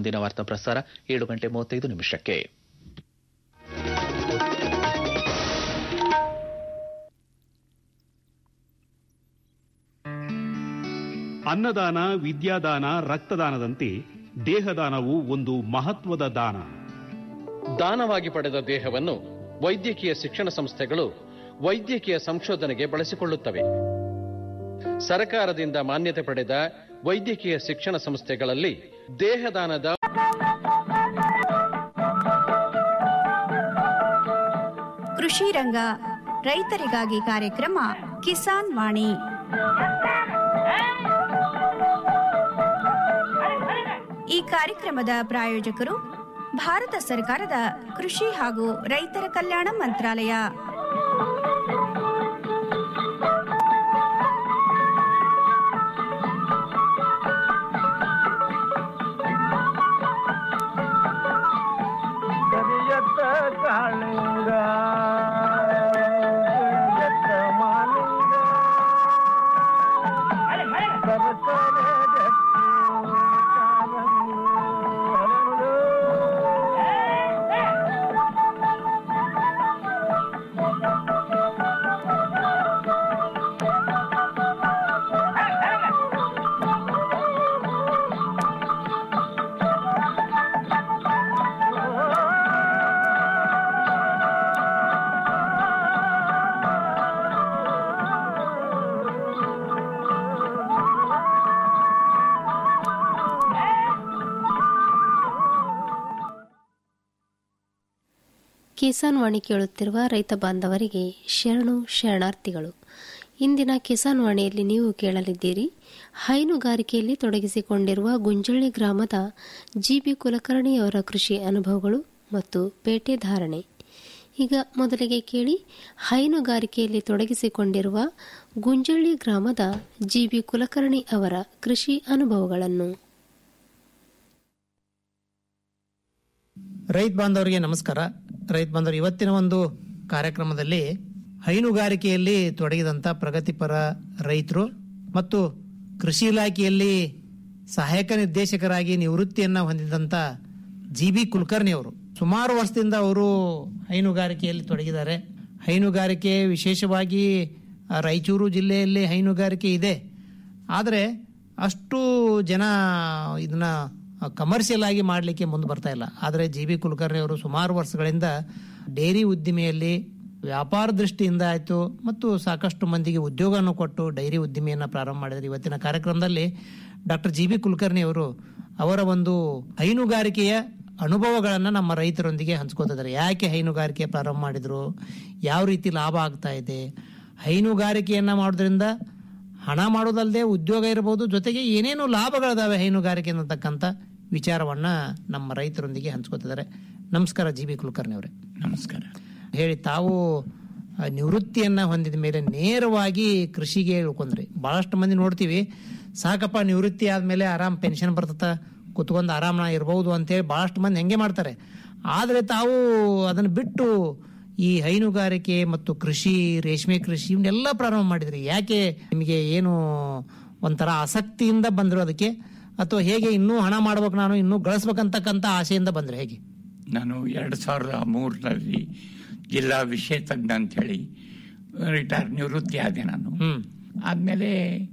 ಮುಂದಿನ ವಾರ್ತಾ ಪ್ರಸಾರ ಏಳು ಗಂಟೆ ಮೂವತ್ತೈದು ನಿಮಿಷಕ್ಕೆ ಅನ್ನದಾನ ವಿದ್ಯಾದಾನ ರಕ್ತದಾನದಂತೆ ದೇಹದಾನವು ಒಂದು ಮಹತ್ವದ ದಾನ ದಾನವಾಗಿ ಪಡೆದ ದೇಹವನ್ನು ವೈದ್ಯಕೀಯ ಶಿಕ್ಷಣ ಸಂಸ್ಥೆಗಳು ವೈದ್ಯಕೀಯ ಸಂಶೋಧನೆಗೆ ಬಳಸಿಕೊಳ್ಳುತ್ತವೆ ಸರಕಾರದಿಂದ ಮಾನ್ಯತೆ ಪಡೆದ ವೈದ್ಯಕೀಯ ಶಿಕ್ಷಣ ಸಂಸ್ಥೆಗಳಲ್ಲಿ ದೇಹದಾನದ ಕೃಷಿ ರಂಗ ರೈತರಿಗಾಗಿ ಕಾರ್ಯಕ್ರಮ ಕಿಸಾನ್ ವಾಣಿ ಈ ಕಾರ್ಯಕ್ರಮದ ಪ್ರಾಯೋಜಕರು ಭಾರತ ಸರ್ಕಾರದ ಕೃಷಿ ಹಾಗೂ ರೈತರ ಕಲ್ಯಾಣ ಮಂತ್ರಾಲಯ ಕರಿಯತ್ತ ಕಾಳಿಂಗ ಕರಿಯತ್ತ ಮಾಲಿಂಗ ಸರಸರ ಗಟ್ಟಿ ಕಾರಂಗಿ ಹರಳು. ಕಿಸಾನ್ ವಾಣಿ ಕೇಳುತ್ತಿರುವ ರೈತ ಬಾಂಧವರಿಗೆ ಶರಣು ಶರಣಾರ್ಥಿಗಳು ಇಂದಿನ ಕಿಸಾನ್ ವಾಣಿಯಲ್ಲಿ ನೀವು ಕೇಳಲಿದ್ದೀರಿ ಹೈನುಗಾರಿಕೆಯಲ್ಲಿ ತೊಡಗಿಸಿಕೊಂಡಿರುವ ಗುಂಜಳ್ಳಿ ಗ್ರಾಮದ ಜಿಬಿ ಕುಲಕರ್ಣಿಯವರ ಕೃಷಿ ಅನುಭವಗಳು ಮತ್ತು ಪೇಟೆ ಧಾರಣೆ ಈಗ ಮೊದಲಿಗೆ ಕೇಳಿ ಹೈನುಗಾರಿಕೆಯಲ್ಲಿ ತೊಡಗಿಸಿಕೊಂಡಿರುವ ಗುಂಜಳ್ಳಿ ಗ್ರಾಮದ ಜಿಬಿ ಕುಲಕರ್ಣಿ ಅವರ ಕೃಷಿ ಅನುಭವಗಳನ್ನು ರೈತ ಬಾಂಧವರಿಗೆ ನಮಸ್ಕಾರ ರೈತ ಬಾಂಧವರು ಇವತ್ತಿನ ಒಂದು ಕಾರ್ಯಕ್ರಮದಲ್ಲಿ ಹೈನುಗಾರಿಕೆಯಲ್ಲಿ ತೊಡಗಿದಂಥ ಪ್ರಗತಿಪರ ರೈತರು ಮತ್ತು ಕೃಷಿ ಇಲಾಖೆಯಲ್ಲಿ ಸಹಾಯಕ ನಿರ್ದೇಶಕರಾಗಿ ನಿವೃತ್ತಿಯನ್ನ ಹೊಂದಿದಂಥ ಜಿ ಬಿ ಕುಲಕರ್ಣಿ ಅವರು ಸುಮಾರು ವರ್ಷದಿಂದ ಅವರು ಹೈನುಗಾರಿಕೆಯಲ್ಲಿ ತೊಡಗಿದ್ದಾರೆ ಹೈನುಗಾರಿಕೆ ವಿಶೇಷವಾಗಿ ಆ, ರಾಯಚೂರು ಜಿಲ್ಲೆಯಲ್ಲಿ ಹೈನುಗಾರಿಕೆ ಇದೆ ಆದರೆ ಅಷ್ಟು ಜನ ಇದನ್ನ ಕಮರ್ಷಿಯಲ್ ಆಗಿ ಮಾಡಲಿಕ್ಕೆ ಮುಂದೆ ಬರ್ತಾ ಇಲ್ಲ ಆದರೆ ಜಿ ಬಿ ಕುಲಕರ್ಣಿ ಅವರು ಸುಮಾರು ವರ್ಷಗಳಿಂದ ಡೈರಿ ಉದ್ದಿಮೆಯಲ್ಲಿ ವ್ಯಾಪಾರ ದೃಷ್ಟಿಯಿಂದ ಆಯಿತು ಮತ್ತು ಸಾಕಷ್ಟು ಮಂದಿಗೆ ಉದ್ಯೋಗವನ್ನು ಕೊಟ್ಟು ಡೈರಿ ಉದ್ದಿಮೆಯನ್ನು ಪ್ರಾರಂಭ ಮಾಡಿದ್ದಾರೆ ಇವತ್ತಿನ ಕಾರ್ಯಕ್ರಮದಲ್ಲಿ ಡಾಕ್ಟರ್ ಜಿ ಬಿ ಕುಲಕರ್ಣಿ ಅವರು ಅವರ ಒಂದು ಹೈನುಗಾರಿಕೆಯ ಅನುಭವಗಳನ್ನು ನಮ್ಮ ರೈತರೊಂದಿಗೆ ಹಂಚ್ಕೋತಿದ್ದಾರೆ ಯಾಕೆ ಹೈನುಗಾರಿಕೆ ಪ್ರಾರಂಭ ಮಾಡಿದ್ರು ಯಾವ ರೀತಿ ಲಾಭ ಆಗ್ತಾ ಇದೆ ಹೈನುಗಾರಿಕೆಯನ್ನ ಮಾಡೋದ್ರಿಂದ ಹಣ ಮಾಡೋದಲ್ಲದೆ ಉದ್ಯೋಗ ಇರಬಹುದು ಜೊತೆಗೆ ಏನೇನು ಲಾಭಗಳಿದಾವೆ ಹೈನುಗಾರಿಕೆ ಅನ್ನತಕ್ಕಂಥ ವಿಚಾರವನ್ನ ನಮ್ಮ ರೈತರೊಂದಿಗೆ ಹಂಚ್ಕೋತಿದ್ದಾರೆ ನಮಸ್ಕಾರ ಜಿ ಬಿ ಕುಲಕರ್ಣಿ ಅವರೇ ನಮಸ್ಕಾರ ಹೇಳಿ ತಾವು ಆ, ನಿವೃತ್ತಿಯನ್ನ ಹೊಂದಿದ ಮೇಲೆ ನೇರವಾಗಿ ಕೃಷಿಗೆ ಇಳ್ಕೊಂಡ್ರಿ ಬಹಳಷ್ಟು ಮಂದಿ ನೋಡ್ತೀವಿ ಸಾಕಪ್ಪ ನಿವೃತ್ತಿ ಆದ್ಮೇಲೆ ಆರಾಮ್ ಪೆನ್ಷನ್ ಬರ್ತದ ಕುತ್ಕೊಂಡು ಆರಾಮ ಇರಬಹುದು ಅಂತೇಳಿ ಬಹಳಷ್ಟು ಮಂದಿ ಹೆಂಗೆ ಮಾಡ್ತಾರೆ ಆದರೆ ತಾವು ಅದನ್ನು ಬಿಟ್ಟು ಈ ಹೈನುಗಾರಿಕೆ ಮತ್ತು ಕೃಷಿ ರೇಷ್ಮೆ ಕೃಷಿ ಇವನ್ನೆಲ್ಲ ಪ್ರಾರಂಭ ಮಾಡಿದ್ರಿ ಯಾಕೆ ನಿಮಗೆ ಏನು ಒಂಥರ ಆಸಕ್ತಿಯಿಂದ ಬಂದ್ರು ಅದಕ್ಕೆ ಅಥವಾ ಹೇಗೆ ಇನ್ನೂ ಹಣ ಮಾಡ್ಬೇಕು ನಾನು ಇನ್ನೂ ಗಳಿಸ್ಬೇಕಂತಕ್ಕಂಥ ಆಸೆಯಿಂದ ಬಂದ್ರೆ ಹೇಗೆ ನಾನು ಎರಡು ಸಾವಿರದ ಮೂರರಲ್ಲಿ ಜಿಲ್ಲಾ ವಿಷಯ ತಜ್ಞ ಅಂತೇಳಿ ರಿಟೈರ್ ನಿವೃತ್ತಿ ಆದೆ ನಾನು ಹ್ಮ್ ಆದ್ಮೇಲೆ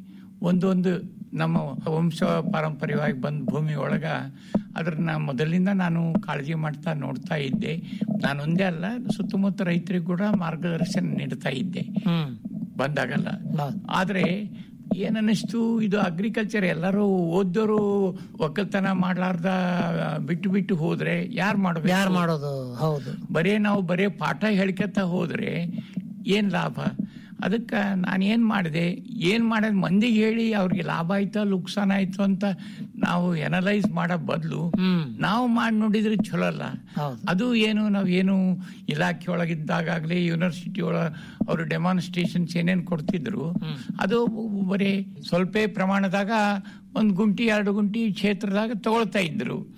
ಒಂದೊಂದು ನಮ್ಮ ವಂಶ ಪಾರಂಪರ್ಯವಾಗಿ ಬಂದ ಭೂಮಿ ಒಳಗ ಅದ್ರನ್ನ ಮೊದಲಿಂದ ನಾನು ಕಾಳಜಿ ಮಾಡ್ತಾ ನೋಡ್ತಾ ಇದ್ದೆ ನಾನೊಂದೇ ಅಲ್ಲ ಸುತ್ತಮುತ್ತ ರೈತರಿಗೂ ಕೂಡ ಮಾರ್ಗದರ್ಶನ ನೀಡ್ತಾ ಇದ್ದೆ ಹ್ಮ್ ಬಂದಾಗಲ್ಲ ಹೌದು. ಆದ್ರೆ ಏನನ್ನಿಸ್ತು ಇದು ಅಗ್ರಿಕಲ್ಚರ್ ಎಲ್ಲರೂ ಓದೋರು ಒಕ್ಕಲ್ತನ ಮಾಡ್ಲಾರ್ದ ಬಿಟ್ಟು ಬಿಟ್ಟು ಹೋದ್ರೆ ಯಾರು ಮಾಡ್ಬೇಕು ಯಾರು ಮಾಡೋದು ಹೌದು ಬರೇ ನಾವು ಬರೇ ಪಾಠ ಹೇಳ್ಕೊತ ಹೋದ್ರೆ ಏನ್ ಲಾಭ ಅದಕ್ಕೆ ನಾನು ಏನ್ ಮಾಡಿದೆ ಏನ್ ಮಾಡೋದು ಮಂದಿಗೆ ಹೇಳಿ ಅವ್ರಿಗೆ ಲಾಭ ಆಯ್ತಾ ಲುಕ್ಸಾನ್ ಆಯ್ತು ಅಂತ ನಾವು ಎನಲೈಸ್ ಮಾಡೋ ಬದಲು ಹ್ಮ್ ನಾವು ಮಾಡಿ ನೋಡಿದ್ರೆ ಚಲೋ ಅಲ್ಲ ಹೌದು. ಅದು ಏನು ನಾವೇನು ಇಲಾಖೆ ಒಳಗಿದ್ದಾಗಲಿ ಯೂನಿವರ್ಸಿಟಿ ಒಳ ಅವರು ಡೆಮಾನ್ಸ್ಟ್ರೇಷನ್ಸ್ ಏನೇನು ಕೊಡ್ತಿದ್ರು ಅದು ಬರೀ ಸ್ವಲ್ಪ ಪ್ರಮಾಣದಾಗ ಒಂದು ಗುಂಟಿ ಎರಡು ಗುಂಟಿ ಕ್ಷೇತ್ರದಾಗ ತಗೊಳ್ತಾ ಇದ್ರು ಹ್ಮ್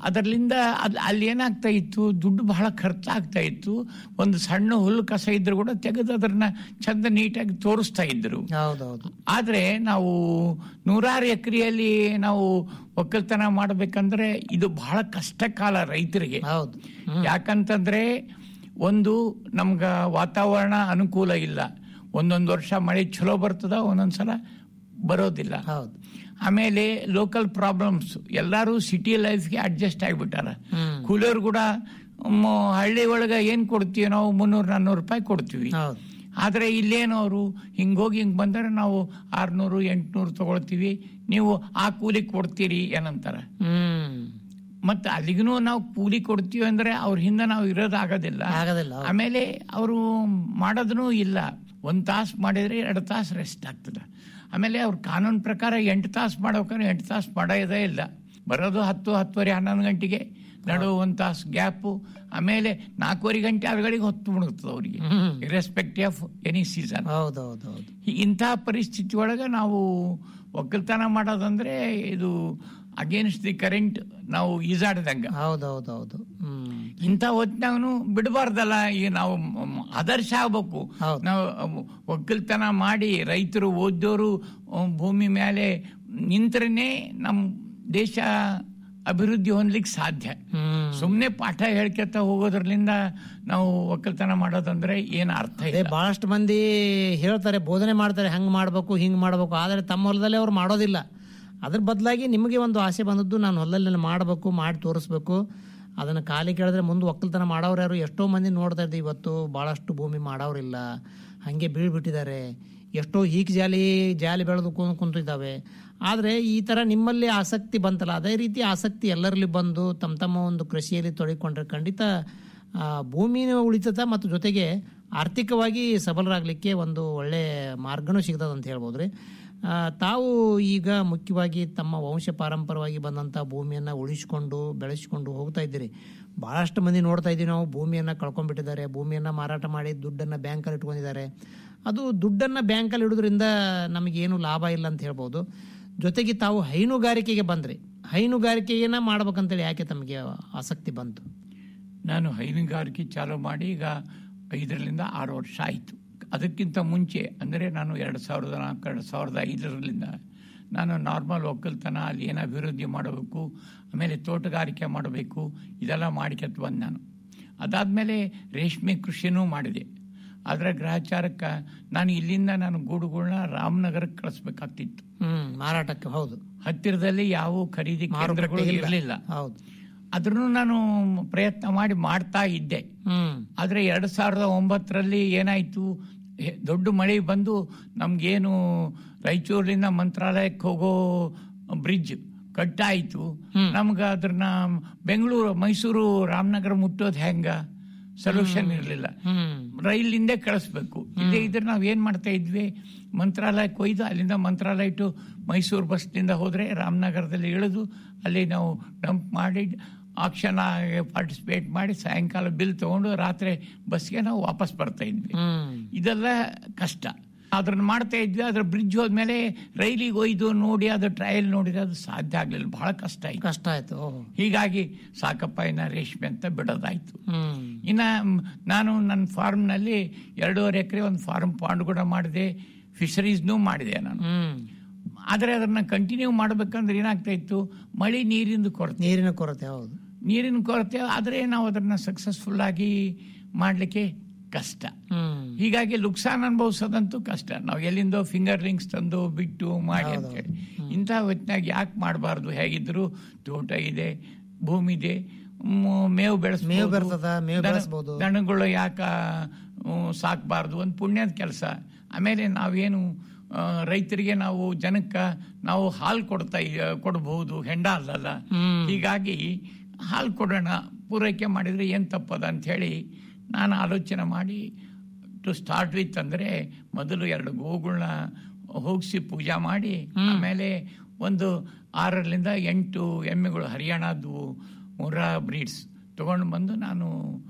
ಅದರಿಂದ ಅದ್ ಅಲ್ಲಿ ಏನಾಗ್ತಾ ಇತ್ತು ದುಡ್ಡು ಬಹಳ ಖರ್ಚಾಗ್ತಾ ಇತ್ತು ಒಂದು ಸಣ್ಣ ಹುಲ್ಲು ಕಸ ಇದ್ರು ಕೂಡ ತೆಗೆದು ಅದನ್ನ ಚಂದ ನೀಟಾಗಿ ತೋರಿಸ್ತಾ ಇದ್ರು ಹೌದೌದು ಆದ್ರೆ ನಾವು ನೂರಾರು ಎಕರೆಯಲ್ಲಿ ನಾವು ಒಕ್ಕಲ್ತನ ಮಾಡ್ಬೇಕಂದ್ರೆ ಇದು ಬಹಳ ಕಷ್ಟ ಕಾಲ ರೈತರಿಗೆ ಹೌದು ಯಾಕಂತಂದ್ರೆ ಒಂದು ನಮ್ಗ ವಾತಾವರಣ ಅನುಕೂಲ ಇಲ್ಲ ಒಂದೊಂದು ವರ್ಷ ಮಳೆ ಚಲೋ ಬರ್ತದ ಒಂದೊಂದ್ಸಲ ಬರೋದಿಲ್ಲ ಹೌದು ಆಮೇಲೆ ಲೋಕಲ್ ಪ್ರಾಬ್ಲಮ್ಸ್ ಎಲ್ಲರೂ ಸಿಟಿ ಲೈಫ್ಗೆ ಅಡ್ಜಸ್ಟ್ ಆಗಿಬಿಟ್ಟಾರ ಕೂಲರ್ ಕೂಡ ಮ್, ಹಳ್ಳಿ ಒಳಗ ಏನ್ ಕೊಡ್ತೀವಿ ನಾವು ಮುನ್ನೂರು ನಾನ್ನೂರು ರೂಪಾಯಿ ಕೊಡ್ತೀವಿ ಹೌದು ಆದ್ರೆ ಇಲ್ಲೇನು ಅವರು ಹಿಂಗೋಗಿ ಹಿಂಗ್ ಬಂದರೆ ನಾವು ಆರ್ನೂರು ಎಂಟ್ನೂರು ತಗೊಳ್ತೀವಿ ನೀವು ಆ ಕೂಲಿ ಕೊಡ್ತೀರಿ ಏನಂತಾರ ಹ್ಮ್ ಮತ್ತೆ ಅಲ್ಲಿಗೂ ನಾವು ಕೂಲಿ ಕೊಡ್ತೀವಿ ಅಂದ್ರೆ ಅವ್ರ ಹಿಂದೆ ನಾವು ಇರೋದಾಗೋದಿಲ್ಲ ಆಗೋದಿಲ್ಲ, ಹೌದು. ಆಮೇಲೆ ಅವರು ಮಾಡೋದೂ ಇಲ್ಲ ಒಂದ್ ತಾಸು ಮಾಡಿದ್ರೆ ಎರಡು ತಾಸು ರೆಸ್ಟ್ ಆಗ್ತದೆ ಆಮೇಲೆ ಅವ್ರ ಕಾನೂನು ಪ್ರಕಾರ ಎಂಟು ತಾಸು ಮಾಡ್ಬೇಕಾದ್ರೆ ಎಂಟು ತಾಸು ಮಾಡೋದೇ ಇಲ್ಲ ಬರೋದು ಹತ್ತು ಹತ್ತುವರೆ ಹನ್ನೊಂದು ಗಂಟೆಗೆ ನಡು ಒಂದು ತಾಸು ಗ್ಯಾಪು ಆಮೇಲೆ ನಾಲ್ಕೂವರೆ ಗಂಟೆ ಆದ್ಗಳಿಗೆ ಹೊತ್ತು ಮುಳುಗ್ತದೆ ಅವರಿಗೆ ಇರೆಸ್ಪೆಕ್ಟಿವ್ ಆಫ್ ಎನಿ ಸೀಸನ್ ಹೌದೌದು ಹೌದು ಇಂಥ ಪರಿಸ್ಥಿತಿ ಒಳಗೆ ನಾವು ಒಕ್ಕಲ್ತನ ಮಾಡೋದಂದ್ರೆ ಇದು ಅಗೇನ್ಸ್ಟ್ ದಿ ಕರೆಂಟ್ ನಾವು ಈಜಾಡ್ದಂಗ ಹೌದೌದೌದು ಹ್ಮ್ ಇಂಥ ಹೊತ್ನಾಗೂ ಬಿಡಬಾರ್ದಲ್ಲ ಈಗ ನಾವು ಮ್- ಆದರ್ಶ ಆಗ್ಬೇಕು ಹೌದು. ನಾವು ಅಮ್, ಒಕ್ಕಲ್ತನ ಮಾಡಿ ರೈತರು ಓದೋರು ಅಮ್, ಭೂಮಿ ಮೇಲೆ ನಿಂತ್ರನೇ ನಮ್ಮ ದೇಶ ಅಭಿವೃದ್ಧಿ ಹೊಂದ್ಲಿಕ್ಕೆ ಸಾಧ್ಯ ಹ್ಮ್ ಸುಮ್ಮನೆ ಪಾಠ ಹೇಳ್ಕೊತ ಹೋಗೋದ್ರಲಿಂದ ನಾವು ಒಕ್ಕಲ್ತನ ಮಾಡೋದಂದ್ರೆ ಏನ್ ಅರ್ಥ ಅದೇ ಇಲ್ಲ ಬಹಳಷ್ಟು ಮಂದಿ ಹೇಳ್ತಾರೆ ಬೋಧನೆ ಮಾಡ್ತಾರೆ ಹಂಗ್ ಮಾಡ್ಬೇಕು ಹಿಂಗ್ ಮಾಡ್ಬೇಕು ಆದರೆ ತಮ್ಮ ಹೊಲದಲ್ಲಿ ಅವ್ರು ಮಾಡೋದಿಲ್ಲ ಅದ್ರ ಬದಲಾಗಿ ನಿಮಗೆ ಒಂದು ಆಸೆ ಬಂದದ್ದು ನಾನು ಹೊಲದಲ್ಲಿ ಮಾಡಬೇಕು ಮಾಡಿ ತೋರಿಸ್ಬೇಕು ಅದನ್ನ ಖಾಲಿ ಕೇಳಿದ್ರೆ ಮುಂದೆ ಒಕ್ಕಲ್ತನ ಮಾಡೋರು ಯಾರು ಎಷ್ಟೋ ಮಂದಿ ನೋಡ್ತಾ ಇದ್ದೀವಿ ಇವತ್ತು ಭಾಳಷ್ಟು ಭೂಮಿ ಮಾಡೋರಿಲ್ಲ ಹಾಗೆ ಬೀಳ್ಬಿಟ್ಟಿದ್ದಾರೆ ಎಷ್ಟೋ ಹೀಕ್ ಜಾಲಿ ಜಾಲಿ ಬೆಳೆದು ಕು- ಕುಂತಿದ್ದಾವೆ ಆದರೆ ಈ ಥರ ನಿಮ್ಮಲ್ಲಿ ಆಸಕ್ತಿ ಬಂತಲ್ಲ ಅದೇ ರೀತಿ ಆಸಕ್ತಿ ಎಲ್ಲರಲ್ಲಿ ಬಂದು ತಮ್ಮ ತಮ್ಮ ಒಂದು ಕೃಷಿಯಲ್ಲಿ ತೊಡಗಿಕೊಂಡ್ರೆ ಖಂಡಿತ ಆ, ಭೂಮಿನ ಉಳಿತದ ಮತ್ತು ಜೊತೆಗೆ ಆರ್ಥಿಕವಾಗಿ ಸಬಲರಾಗಲಿಕ್ಕೆ ಒಂದು ಒಳ್ಳೆ ಮಾರ್ಗನೂ ಸಿಗ್ತದೆ ಅಂತ ಹೇಳ್ಬೋದು ರೀ ಆ, ತಾವು ಈಗ ಮುಖ್ಯವಾಗಿ ತಮ್ಮ ವಂಶ ಪಾರಂಪರವಾಗಿ ಬಂದಂಥ ಭೂಮಿಯನ್ನು ಉಳಿಸ್ಕೊಂಡು ಬೆಳೆಸ್ಕೊಂಡು ಹೋಗ್ತಾ ಇದ್ದೀರಿ ಭಾಳಷ್ಟು ಮಂದಿ ನೋಡ್ತಾ ಇದ್ದೀವಿ ನಾವು ಭೂಮಿಯನ್ನು ಕಳ್ಕೊಂಡ್ಬಿಟ್ಟಿದ್ದಾರೆ ಭೂಮಿಯನ್ನು ಮಾರಾಟ ಮಾಡಿ ದುಡ್ಡನ್ನು ಬ್ಯಾಂಕಲ್ಲಿ ಇಟ್ಕೊಂಡಿದ್ದಾರೆ ಅದು ದುಡ್ಡನ್ನು ಬ್ಯಾಂಕಲ್ಲಿ ಇಡೋದ್ರಿಂದ ನಮಗೇನು ಲಾಭ ಇಲ್ಲ ಅಂತ ಹೇಳ್ಬೋದು ಜೊತೆಗೆ ತಾವು ಹೈನುಗಾರಿಕೆಗೆ ಬಂದ್ರಿ ಹೈನುಗಾರಿಕೆಯನ್ನ ಮಾಡ್ಬೇಕಂತೇಳಿ ಯಾಕೆ ತಮಗೆ ಆಸಕ್ತಿ ಬಂತು ನಾನು ಹೈನುಗಾರಿಕೆ ಚಾಲೂ ಮಾಡಿ ಈಗ ಐದರಿಂದ ಆರು ವರ್ಷ ಆಯಿತು ಅದಕ್ಕಿಂತ ಮುಂಚೆ ಅಂದರೆ ನಾನು ಎರಡು ಸಾವಿರದ ನಾಲ್ಕು ಎರಡು ಸಾವಿರದ ಐದರಲ್ಲಿಂದ ನಾನು ನಾರ್ಮಲ್ ಒಕ್ಕಲ್ತನ ಅಲ್ಲಿ ಏನು ಅಭಿವೃದ್ಧಿ ಮಾಡಬೇಕು ಆಮೇಲೆ ತೋಟಗಾರಿಕೆ ಮಾಡಬೇಕು ಇದೆಲ್ಲ ಮಾಡಿಕತ್ ಬಂದು ನಾನು ಅದಾದಮೇಲೆ ರೇಷ್ಮೆ ಕೃಷಿನೂ ಮಾಡಿದೆ ಅದರ ಗ್ರಹಚಾರಕ್ಕೆ ನಾನು ಇಲ್ಲಿಂದ ನಾನು ಗೂಡುಗಳನ್ನ ರಾಮನಗರಕ್ಕೆ ಕಳಿಸ್ಬೇಕಾಗ್ತಿತ್ತು ಹ್ಮ್ ಮಾರಾಟಕ್ಕೆ ಹೌದು ಹತ್ತಿರದಲ್ಲಿ ಯಾವ ಖರೀದಿ ಕೇಂದ್ರಗಳು ಮಾರುಕಟ್ಟೆ ಇರಲಿಲ್ಲ ಹೌದು ಆದ್ರೂ ನಾನು ಪ್ರಯತ್ನ ಮಾಡಿ ಮಾಡ್ತಾ ಇದ್ದೆ ಹ್ಮ್ ಆದ್ರೆ ಎರಡ್ ಸಾವಿರದ ಒಂಬತ್ತರಲ್ಲಿ ಏನಾಯ್ತು ಹೆ- ದೊಡ್ಡ ಮಳೆ ಬಂದು ನಮ್ಗೇನು ರಾಯಚೂರಿನಿಂದ ಮಂತ್ರಾಲಯಕ್ಕೆ ಹೋಗೋ ಬ್ರಿಡ್ಜ್ ಕಟ್ಟಾಯ್ತು ನಮ್ಗ ಅದನ್ನ ಬೆಂಗಳೂರು ಮೈಸೂರು ರಾಮನಗರ ಮುಟ್ಟೋದು ಹೆಂಗ ಸೊಲ್ಯೂಷನ್ ಇರಲಿಲ್ಲ ಹ್ಮ್ ರೈಲಿಂದ ಕಳಿಸ್ಬೇಕು ಇಲ್ಲೇ ಇದ್ರೆ ನಾವ್ ಏನ್ ಮಾಡ್ತಾ ಇದ್ವಿ ಮಂತ್ರಾಲಯಕ್ಕೆ ಒಯ್ದು ಅಲ್ಲಿಂದ ಮಂತ್ರಾಲಯ ಟು ಮೈಸೂರು ಬಸ್ನಿಂದ ಹೋದ್ರೆ ರಾಮನಗರದಲ್ಲಿ ಇಳಿದು ಅಲ್ಲಿ ನಾವು ಡಂಪ್ ಮಾಡಿ ಆಕ್ಷನ್ ಪಾರ್ಟಿಸಿಪೇಟ್ ಮಾಡಿ ಸಾಯಂಕಾಲ ಬಿಲ್ ತಗೊಂಡು ರಾತ್ರಿ ಬಸ್ಗೆ ನಾವು ವಾಪಸ್ ಬರ್ತಾ ಇದ್ವಿ ಹ್ಮ್ ಇದೆಲ್ಲ ಕಷ್ಟ ಅದನ್ನ ಮಾಡ್ತಾ ಇದ್ವಿ ಅದ್ರ ಬ್ರಿಡ್ಜ್ ಹೋದ್ಮೇಲೆ ರೈಲಿಗೆ ಒಯ್ದು ನೋಡಿ ಅದು ಟ್ರಯಲ್ ನೋಡಿದ್ರೆ ಅದು ಸಾಧ್ಯ ಆಗ್ಲಿಲ್ಲ ಬಹಳ ಕಷ್ಟ ಆಯ್ತು ಕಷ್ಟ ಆಯ್ತು ಓಹೋ ಹೀಗಾಗಿ ಸಾಕಪ್ಪ ಇನ್ನ ರೇಷ್ಮೆ ಅಂತ ಬಿಡೋದಾಯ್ತು ಹ್ಮ್ ಇನ್ನ ಮ್, ನಾನು ನನ್ನ ಫಾರ್ಮ್ನಲ್ಲಿ ಎರಡೂವರೆ ಎಕರೆ ಒಂದು ಫಾರ್ಮ್ ಪಾಂಡ್ ಕೂಡ ಮಾಡಿದೆ ಫಿಶರೀಸ್ನೂ ಮಾಡಿದೆ ನಾನು ಹ್ಮ್ ಆದರೆ ಅದನ್ನ ಕಂಟಿನ್ಯೂ ಮಾಡ್ಬೇಕಂದ್ರೆ ಏನಾಗ್ತಾ ಇತ್ತು ಮಳೆ ನೀರಿಂದು ಕೊರತೆ ನೀರಿನ ಕೊರತೆ ಹೌದು ನೀರಿನ ಕೊರತೆ ಆದರೆ ನಾವು ಅದನ್ನ ಸಕ್ಸಸ್ಫುಲ್ ಆಗಿ ಮಾಡಲಿಕ್ಕೆ ಕಷ್ಟ ಹ್ಮ್ ಹೀಗಾಗಿ ಲುಕ್ಸಾನ್ ಅನುಭವಿಸೋದಂತೂ ಕಷ್ಟ ನಾವು ಎಲ್ಲಿಂದೋ ಫಿಂಗರ್ ರಿಂಗ್ಸ್ ತಂದು ಬಿಟ್ಟು ಮಾಡಿ ಅಂತೇಳಿ ಇಂಥ ಹೊತ್ತಿನಾಗ ಯಾಕೆ ಮಾಡಬಾರ್ದು ಹೇಗಿದ್ರು ತೋಟ ಇದೆ ಭೂಮಿ ಇದೆ ಮ್, ಮೇವು ಬೆಳೆಸ್ ಮೇವು ಬೆಳ್ತದ, ಮೇವು ಬೆಳೆಸ್ಬೋದು. ದನಗಳು ಯಾಕ ಹ್ಮ್, ಸಾಕ್ಬಾರ್ದು ಒಂದು ಪುಣ್ಯದ ಕೆಲಸ ಆಮೇಲೆ ನಾವೇನು ಆ, ರೈತರಿಗೆ ನಾವು ಜನಕ್ಕೆ ನಾವು ಹಾಲು ಕೊಡ್ತಾ ಇ- ಕೊಡ್ಬಹುದು ಹೆಂಡ ಅಲ್ಲಲ್ಲ ಹೀಗಾಗಿ ಹಾಲು ಕೊಡೋಣ ಪೂರೈಕೆ ಮಾಡಿದ್ರೆ ಏನ್ ತಪ್ಪದ ಅಂತ ಹೇಳಿ ನಾನು ಆಲೋಚನೆ ಮಾಡಿ ಟು ಸ್ಟಾರ್ಟ್ ವಿತ್ ಅಂದ್ರೆ ಮೊದಲು ಎರಡು ಗೋಗಳನ್ನ ಹೋಗಿಸಿ ಪೂಜಾ ಮಾಡಿ ಆಮೇಲೆ ಒಂದು ಆರರಿಂದ ಎಂಟು ಎಮ್ಮೆಗಳು ಹರಿಯಾಣದ್ದು ಮುರ್ರಾ ಬ್ರೀಡ್ಸ್ ತಗೊಂಡು ಬಂದು ನಾನು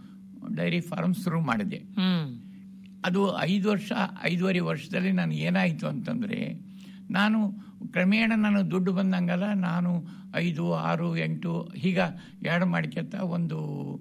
ಡೈರಿ ಫಾರ್ಮ್ ಶುರು ಮಾಡಿದೆ ಹ್ಮ್ ಅದು ಐದು ವರ್ಷ ಐದೂವರೆ ವರ್ಷದಲ್ಲಿ ನಾನು ಏನಾಯಿತು ಅಂತಂದ್ರೆ ನಾನು ಕ್ರಮೇಣ ನಾನು ದುಡ್ಡು ಬಂದಂಗೆಲ್ಲ ನಾನು ಐದು ಆರು ಎಂಟು ಹೀಗ ಎರಡು ಮಾಡ್ಕೊತ ಒಂದು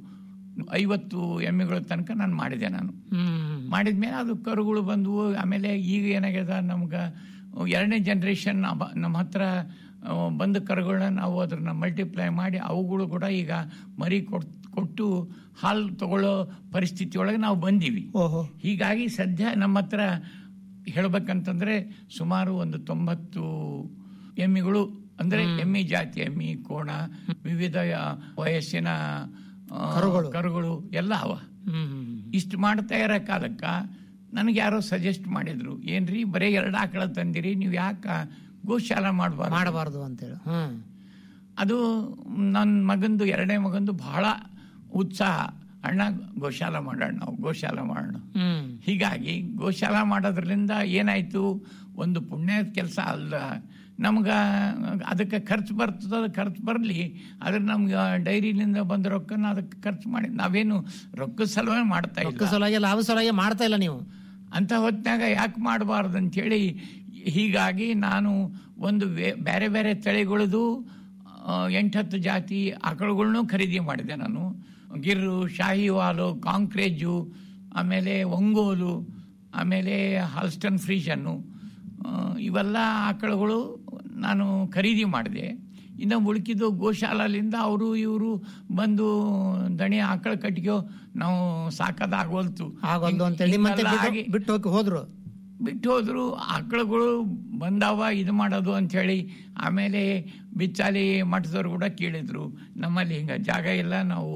ಐವತ್ತು ಎಮ್ಮೆಗಳ ತನಕ ನಾನು ಮಾಡಿದೆ ನಾನು ಹ್ಮ್ ಮಾಡಿದ್ಮೇಲೆ ಅದು ಕರುಗಳು ಬಂದವು ಆಮೇಲೆ ಈಗ ಏನಾಗ್ಯದ ನಮ್ಗೆ ಎರಡನೇ ಜನ್ರೇಷನ್ ನಮ್ಮ ಹತ್ರ ಆ, ಬಂದ ಕರುಗಳನ್ನ ನಾವು ಅದನ್ನ ಮಲ್ಟಿಪ್ಲೈ ಮಾಡಿ ಅವುಗಳು ಕೂಡ ಈಗ ಮರಿ ಕೊಟ್ ಕೊಟ್ಟು ಹಾಲು ತಗೊಳ್ಳೋ ಪರಿಸ್ಥಿತಿ ಒಳಗೆ ನಾವು ಬಂದೀವಿ ಓಹೋ ಹೀಗಾಗಿ ಸದ್ಯ ನಮ್ಮ ಹತ್ರ ಹೇಳ್ಬೇಕಂತಂದ್ರೆ ಸುಮಾರು ಒಂದು ತೊಂಬತ್ತು ಎಮ್ಮಿಗಳು ಅಂದ್ರೆ ಎಮ್ಮಿ ಜಾತಿ ಎಮ್ಮಿ ಕೋಣ ವಿವಿಧ ಆ, ವಯಸ್ಸಿನ ಆ, ಕರುಗಳು. ಕರುಗಳು ಎಲ್ಲ ಅವ ಹ್ಮ್ ಇಷ್ಟು ಮಾಡ್ತಾ ಇರೋ ಕಾಲಕ್ಕ ನನಗೆ ಯಾರೋ ಸಜೆಸ್ಟ್ ಮಾಡಿದ್ರು ಏನ್ರಿ ಬರೀ ಎರಡು ಆಕಳ ತಂದಿರಿ ನೀವು ಯಾಕ ಗೋಶಾಲ ಮಾಡಬಾರ್ದು ಮಾಡಬಾರ್ದು ಅಂತೇಳಿ ಹ್ಮ್ ಅದು ನನ್ನ ಮಗಂದು ಎರಡನೇ ಮಗಂದು ಬಹಳ ಉತ್ಸಾಹ ಅಣ್ಣ ಗೋಶಾಲ ಮಾಡೋಣ ನಾವು ಗೋಶಾಲ ಮಾಡೋಣ ಹ್ಮ್ ಹೀಗಾಗಿ ಗೋಶಾಲ ಮಾಡೋದ್ರಿಂದ ಏನಾಯ್ತು ಒಂದು ಪುಣ್ಯದ ಕೆಲಸ ಅಲ್ಲ ನಮ್ಗ ಅದಕ್ಕೆ ಖರ್ಚು ಬರ್ತದ ಅದು ಖರ್ಚು ಬರಲಿ ಆದ್ರೆ ನಮ್ಗೆ ಡೈರಿಲಿಂದ ಬಂದ ರೊಕ್ಕನ ಅದಕ್ಕೆ ಖರ್ಚು ಮಾಡಿ ನಾವೇನು ರೊಕ್ಕದ ಸಲುವಾಗಿ ಮಾಡ್ತಾ ರೊಕ್ಕ ಇಲ್ಲ ಸಲುವಾಗಿ ಲಾಭ ಸಲುವಾಗಿ ಮಾಡ್ತಾ ಇಲ್ಲ ನೀವು ಅಂತ ಹೊತ್ನಾಗ ಯಾಕೆ ಮಾಡಬಾರ್ದು ಅಂತೇಳಿ ಹೀಗಾಗಿ ನಾನು ಒಂದು ವೇ- ಬೇರೆ ಬೇರೆ ತಳಿಗಳದು ಎಂಟತ್ತು ಜಾತಿ ಆಕಳುಗಳ್ನೂ ಖರೀದಿ ಮಾಡಿದೆ ನಾನು ಗಿರ್ರು ಶಾಹಿವಾಲು ಕಾಂಕ್ರೇಜು ಆಮೇಲೆ ಒಂಗೋಲು ಆಮೇಲೆ ಹಾಲ್ಸ್ಟನ್ ಫ್ರೀಜನ್ನು ಆ, ಇವೆಲ್ಲ ಆಕಳುಗಳು ನಾನು ಖರೀದಿ ಮಾಡಿದೆ ಇನ್ನು ಉಳುಕಿದ್ದು ಗೋಶಾಲದಿಂದ ಅವರು ಇವರು ಬಂದು ದಣಿ ಆಕಳ ಕಟ್ಟಿಗೆ ನಾವು ಸಾಕೋದಾಗೋಲ್ತು ಆಗೋಲ್ದು ಅಂತೇಳಿ ಮತ್ತೆ ಹಿಂಗೆಲ್ಲ ಬಿಟ್ಟು- ಆಗಿ- ಬಿಟ್ಟು ಹೋಗಿ ಹೋದ್ರು ಬಿಟ್ಟು ಹೋದ್ರು ಆಕಳುಗಳು ಬಂದಾವ ಇದು ಮಾಡೋದು ಅಂಥೇಳಿ ಆಮೇಲೆ ಬಿಚ್ಚಾಲಿ ಮಠದವ್ರು ಕೂಡ ಕೇಳಿದ್ರು ನಮ್ಮಲ್ಲಿ ಹಿಂಗೆ ಜಾಗ ಇಲ್ಲ ನಾವು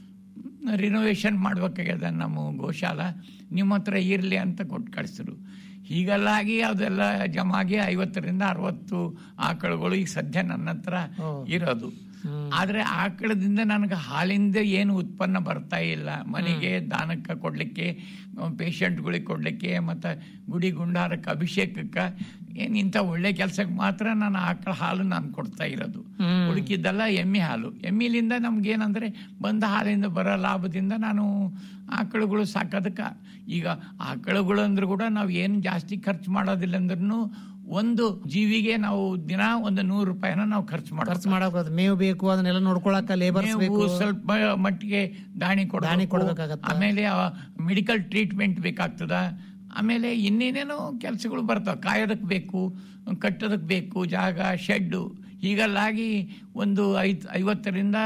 ರಿನೋವೇಷನ್ ಮಾಡ್ಬೇಕಾಗ್ಯದ ನಮ್ಮ ಗೋಶಾಲ ನಿಮ್ಮ ಹತ್ರ ಇರಲಿ ಅಂತ ಕೊಟ್ಟು ಕಳಿಸಿದ್ರು ಹೀಗೆಲ್ಲಾಗಿ ಅದೆಲ್ಲ ಜಮಾಗಿ ಐವತ್ತರಿಂದ ಅರವತ್ತು ಆಕಳುಗಳು ಈಗ ಸದ್ಯ ನನ್ನ ಹತ್ರ ಇರೋದು ಆದ್ರೆ ಆಕಳದಿಂದ ನನಗೆ ಹಾಲಿಂದ ಏನು ಉತ್ಪನ್ನ ಬರ್ತಾ ಇಲ್ಲ ಮನೆಗೆ ದಾನಕ್ಕೆ ಕೊಡ್ಲಿಕ್ಕೆ ಪೇಷಂಟ್ಗಳಿಗೆ ಕೊಡ್ಲಿಕ್ಕೆ ಮತ್ತು ಗುಡಿ ಗುಂಡಾರಕ್ಕೆ ಅಭಿಷೇಕಕ್ಕೆ ಏನ್ ಇಂಥ ಒಳ್ಳೆ ಕೆಲಸಕ್ಕೆ ಮಾತ್ರ ನಾನು ಆಕಳ ಹಾಲು ನಾನು ಕೊಡ್ತಾ ಇರೋದು ಉಳುಕಿದ್ದೆಲ್ಲ ಎಮ್ಮೆ ಹಾಲು ಎಮ್ಮಿಲಿಂದ ನಮ್ಗೇನಂದ್ರೆ ಬಂದ ಹಾಲಿಂದ ಬರೋ ಲಾಭದಿಂದ ನಾನು ಆಕಳುಗಳು ಸಾಕೋದಕ್ಕೆ ಈಗ ಆಕಳುಗಳು ಅಂದ್ರೂ ಕೂಡ ನಾವು ಏನು ಜಾಸ್ತಿ ಖರ್ಚು ಮಾಡೋದಿಲ್ಲ ಅಂದ್ರೂ ಒಂದು ಜೀವಿಗೆ ನಾವು ದಿನ ಒಂದು ನೂರು ರೂಪಾಯಿನ ನಾವು ಖರ್ಚು ಖರ್ಚು ಮಾಡ್ತೀವಿ ಮಾಡಕ್ ಮೇವು ಬೇಕು ಅದನ್ನೆಲ್ಲ ನೋಡ್ಕೊಳಕ ಲೇಬರ್ಸ್ ನೀವು ಬೇಕು ಸ್ವಲ್ಪ ಮಟ್ಟಿಗೆ ದಾಣಿ ದಾಣಿ ಕೊಡಬೇಕು ಕೊಡ್ಬೇಕಾಗತ್ತ. ಆಮೇಲೆ ಮೆಡಿಕಲ್ ಟ್ರೀಟ್ಮೆಂಟ್ ಬೇಕಾಗ್ತದ ಆಮೇಲೆ ಇನ್ನೇನೇನೋ ಕೆಲಸಗಳು ಬರ್ತಾವ ಕಾಯೋದಕ್ಕೆ ಬೇಕು ಕಟ್ಟೋದಕ್ಕೆ ಬೇಕು ಜಾಗ ಶೆಡ್ಡು ಹೀಗೆಲ್ಲಾಗಿ ಒಂದು ಐದ್ ಐವತ್ತರಿಂದ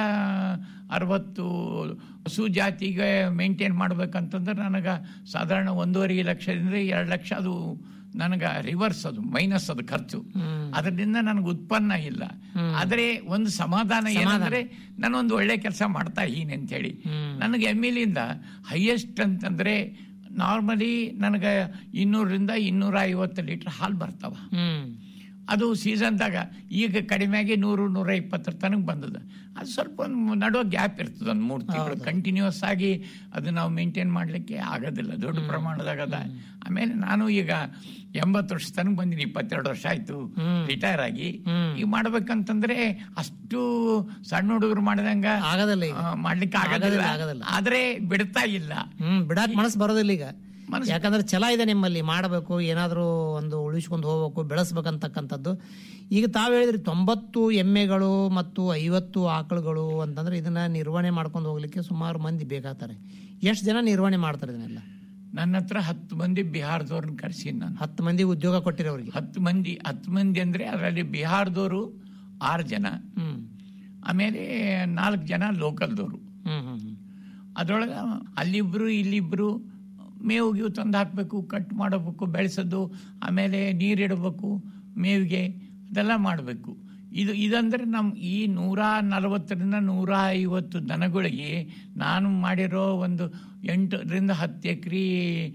ಅರವತ್ತು ಹಸು ಜಾತಿಗೆ ಮೇಂಟೈನ್ ಮಾಡ್ಬೇಕಂತಂದ್ರೆ ನನಗೆ ಸಾಧಾರಣ ಒಂದೂವರೆ ಲಕ್ಷದಿಂದ ಎರಡು ಲಕ್ಷ ಅದು ನನಗೆ ರಿವರ್ಸ್ ಅದು ಮೈನಸ್ ಅದು ಖರ್ಚು ಅದರಿಂದ ನನಗೆ ಉತ್ಪನ್ನ ಇಲ್ಲ ಆದ್ರೆ ಒಂದು ಸಮಾಧಾನ ಏನಂದ್ರೆ ನಾನು ಒಂದು ಒಳ್ಳೆ ಕೆಲಸ ಮಾಡ್ತಾ ಇದ್ದೀನಿ ಅಂತ ಹೇಳಿ ನನಗೆ ಎಮ್ಮಿಲಿಂದ ಹೈಯೆಸ್ಟ್ ಅಂತಂದ್ರೆ ನಾರ್ಮಲಿ ನನಗೆ ಇನ್ನೂರರಿಂದ ಇನ್ನೂರ ಐವತ್ತು ಲೀಟರ್ ಹಾಲು ಬರ್ತಾವ ಹ್ಮ್ ಅದು ಸೀಸನ್ದಾಗ ಈಗ ಕಡಿಮೆಯಾಗಿ ನೂರು ನೂರ ಇಪ್ಪತ್ತರ ತನಕ ಬಂದದ ಅದು ಸ್ವಲ್ಪ ಒಂದು ನಡುವ ಗ್ಯಾಪ್ ಇರ್ತದೆ ಒಂದು ಮೂರು ತಿಂಗಳು ಕಂಟಿನ್ಯೂಸ್ ಆಗಿ ಅದು ನಾವು ಮೇಂಟೈನ್ ಮಾಡಲಿಕ್ಕೆ ಆಗೋದಿಲ್ಲ ದೊಡ್ಡ ಪ್ರಮಾಣದಾಗ ಅದ ಆಮೇಲೆ ನಾನು ಈಗ ಎಂಬತ್ತು ವರ್ಷ ತನಕ ಬಂದಿನಿ ಇಪ್ಪತ್ತೆರಡು ವರ್ಷ ಆಯ್ತು ರಿಟೈರ್ ಆಗಿ ಈಗ ಮಾಡ್ಬೇಕಂತಂದ್ರೆ ಅಷ್ಟು ಸಣ್ಣ ಹುಡುಗರು ಮಾಡ್ದಂಗ ಆಗೋದಿಲ್ಲ ಈಗ. ಆ, ಮಾಡ್ಲಿಕ್ಕೆ ಆಗೋದಿಲ್ಲ ಆಗೋದಿಲ್ಲ, ಆಗೋದಿಲ್ಲ. ಆದ್ರೆ ಬಿಡ್ತಾ ಇಲ್ಲ ಹ್ಮ್ ಬಿಡಾಕ್ ಮನಸ್ಸು ಬರೋದಿಲ್ಲ ಈಗ ಮನಸ್ಸು- ಯಾಕಂದ್ರೆ ಛಲ ಇದೆ ನಿಮ್ಮಲ್ಲಿ ಮಾಡಬೇಕು ಏನಾದರೂ ಒಂದು ಉಳಿಸ್ಕೊಂಡು ಹೋಗ್ಬೇಕು ಬೆಳೆಸ್ಬೇಕಂತಕ್ಕಂಥದ್ದು ಈಗ ತಾವು ಹೇಳಿದ್ರಿ ತೊಂಬತ್ತು ಎಮ್ಮೆಗಳು ಮತ್ತು ಐವತ್ತು ಆಕಳುಗಳು ಅಂತಂದ್ರೆ ಇದನ್ನ ನಿರ್ವಹಣೆ ಮಾಡ್ಕೊಂಡು ಹೋಗ್ಲಿಕ್ಕೆ ಸುಮಾರು ಮಂದಿ ಬೇಕಾಗ್ತಾರೆ ಎಷ್ಟು ಜನ ನಿರ್ವಹಣೆ ಮಾಡ್ತಾರೆ ಇದನ್ನೆಲ್ಲ ನನ್ನ ಹತ್ರ ಹತ್ತು ಮಂದಿ ಬಿಹಾರದವ್ರನ್ನ ಕರೆಸಿ ನಾನು ಹತ್ತು ಮಂದಿ ಉದ್ಯೋಗ ಕೊಟ್ಟಿರಿ ಅವ್ರಿಗೆ ಹತ್ತು ಮಂದಿ ಹತ್ತು ಮಂದಿ ಅಂದ್ರೆ ಅದರಲ್ಲಿ ಬಿಹಾರದವರು ಆರು ಜನ ಹ್ಮ್ ಆಮೇಲೆ ನಾಲ್ಕು ಜನ ಲೋಕಲ್ದವರು ಹ್ಮ್ ಹ್ಮ್ ಹ್ಮ್. ಅದ್ರೊಳಗೆ ಅಲ್ಲಿಬ್ರು ಇಲ್ಲಿಬ್ರು ಮೇವು ಗೀವು ತಂದು ಹಾಕಬೇಕು ಕಟ್ ಮಾಡಬೇಕು ಬೆಳೆಸೋದು ಆಮೇಲೆ ನೀರಿಡಬೇಕು ಮೇವಿಗೆ ಅದೆಲ್ಲ ಮಾಡಬೇಕು ಇದು ಇದಂದ್ರೆ ನಮ್ಮ ಈ ನೂರ ನಲವತ್ತರಿಂದ ನೂರ ಐವತ್ತು ದನಗಳಿಗೆ ನಾನು ಮಾಡಿರೋ ಒಂದು ಎಂಟರಿಂದ ಹತ್ತು ಎಕರೆ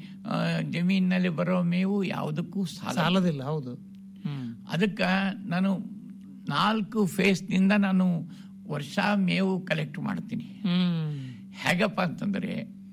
ಜಮೀನಿನಲ್ಲಿ ಬರೋ ಮೇವು ಯಾವುದಕ್ಕೂ ಸಾಲ ಸಾಲದಿಲ್ಲ ಹೌದು ಹ್ಮ್ ಅದಕ್ಕೆ ನಾನು ನಾಲ್ಕು ಫೇಸ್ನಿಂದ ನಾನು ವರ್ಷ ಮೇವು ಕಲೆಕ್ಟ್ ಮಾಡ್ತೀನಿ ಹ್ಮ್ ಹೇಗಪ್ಪ ಅಂತಂದ್ರೆ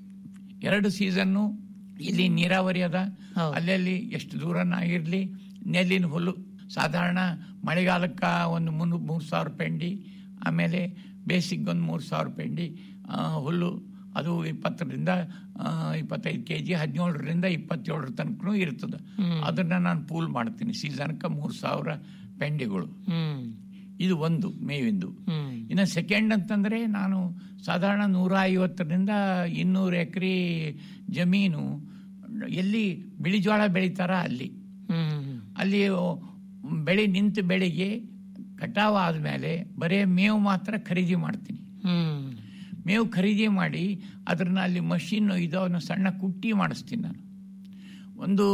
ಎರಡು ಸೀಸನ್ನು ಇಲ್ಲಿ ನೀರಾವರಿ ಅದ ಹೌದು. ಅಲ್ಲಲ್ಲಿ ಎಷ್ಟು ದೂರನ ಇರಲಿ ನೆಲ್ಲಿನ ಹುಲ್ಲು ಸಾಧಾರಣ ಮಳೆಗಾಲಕ್ಕೆ ಒಂದು ಮುನ್ನೂ ಮೂರು ಸಾವಿರ ಪೆಂಡಿ ಆಮೇಲೆ ಬೇಸಿಗೆ ಒಂದು ಮೂರು ಸಾವಿರ ಪೆಂಡಿ ಆ, ಹುಲ್ಲು ಅದು ಇಪ್ಪತ್ತರಿಂದ ಆ, ಇಪ್ಪತ್ತೈದು ಕೆ ಜಿ ಹದಿನೇಳರಿಂದ ಇಪ್ಪತ್ತೇಳರ ತನಕ ಇರ್ತದೆ ಅದನ್ನ ನಾನು ಪೂಲ್ ಮಾಡ್ತೀನಿ ಸೀಸನ್ಕ್ಕೆ ಮೂರು ಸಾವಿರ ಪೆಂಡಿಗಳು ಹ್ಮ್ ಇದು ಒಂದು ಮೇವಿಂದು ಹ್ಮ್ ಇನ್ನು ಸೆಕೆಂಡ್ ಅಂತಂದ್ರೆ ನಾನು ಸಾಧಾರಣ ನೂರ ಐವತ್ತರಿಂದ ಇನ್ನೂರು ಎಕರೆ ಜಮೀನು ಎಲ್ಲಿ ಬಿಳಿ ಜೋಳ ಬೆಳಿತಾರ ಅಲ್ಲಿ ಹ್ಮ್ ಅಲ್ಲಿ ಬೆಳೆ ನಿಂತ ಬೆಳೆಗೆ ಕಟಾವು ಆದಮೇಲೆ ಬರೇ ಮೇವು ಮಾತ್ರ ಖರೀದಿ ಮಾಡ್ತೀನಿ ಹ್ಮ್ ಮೇವು ಖರೀದಿ ಮಾಡಿ ಅದನ್ನ ಅಲ್ಲಿ ಮಷಿನ್ ಇದು ಅವನ್ನ ಸಣ್ಣ ಕುಟ್ಟಿ ಮಾಡಿಸ್ತೀನಿ ನಾನು ಒಂದು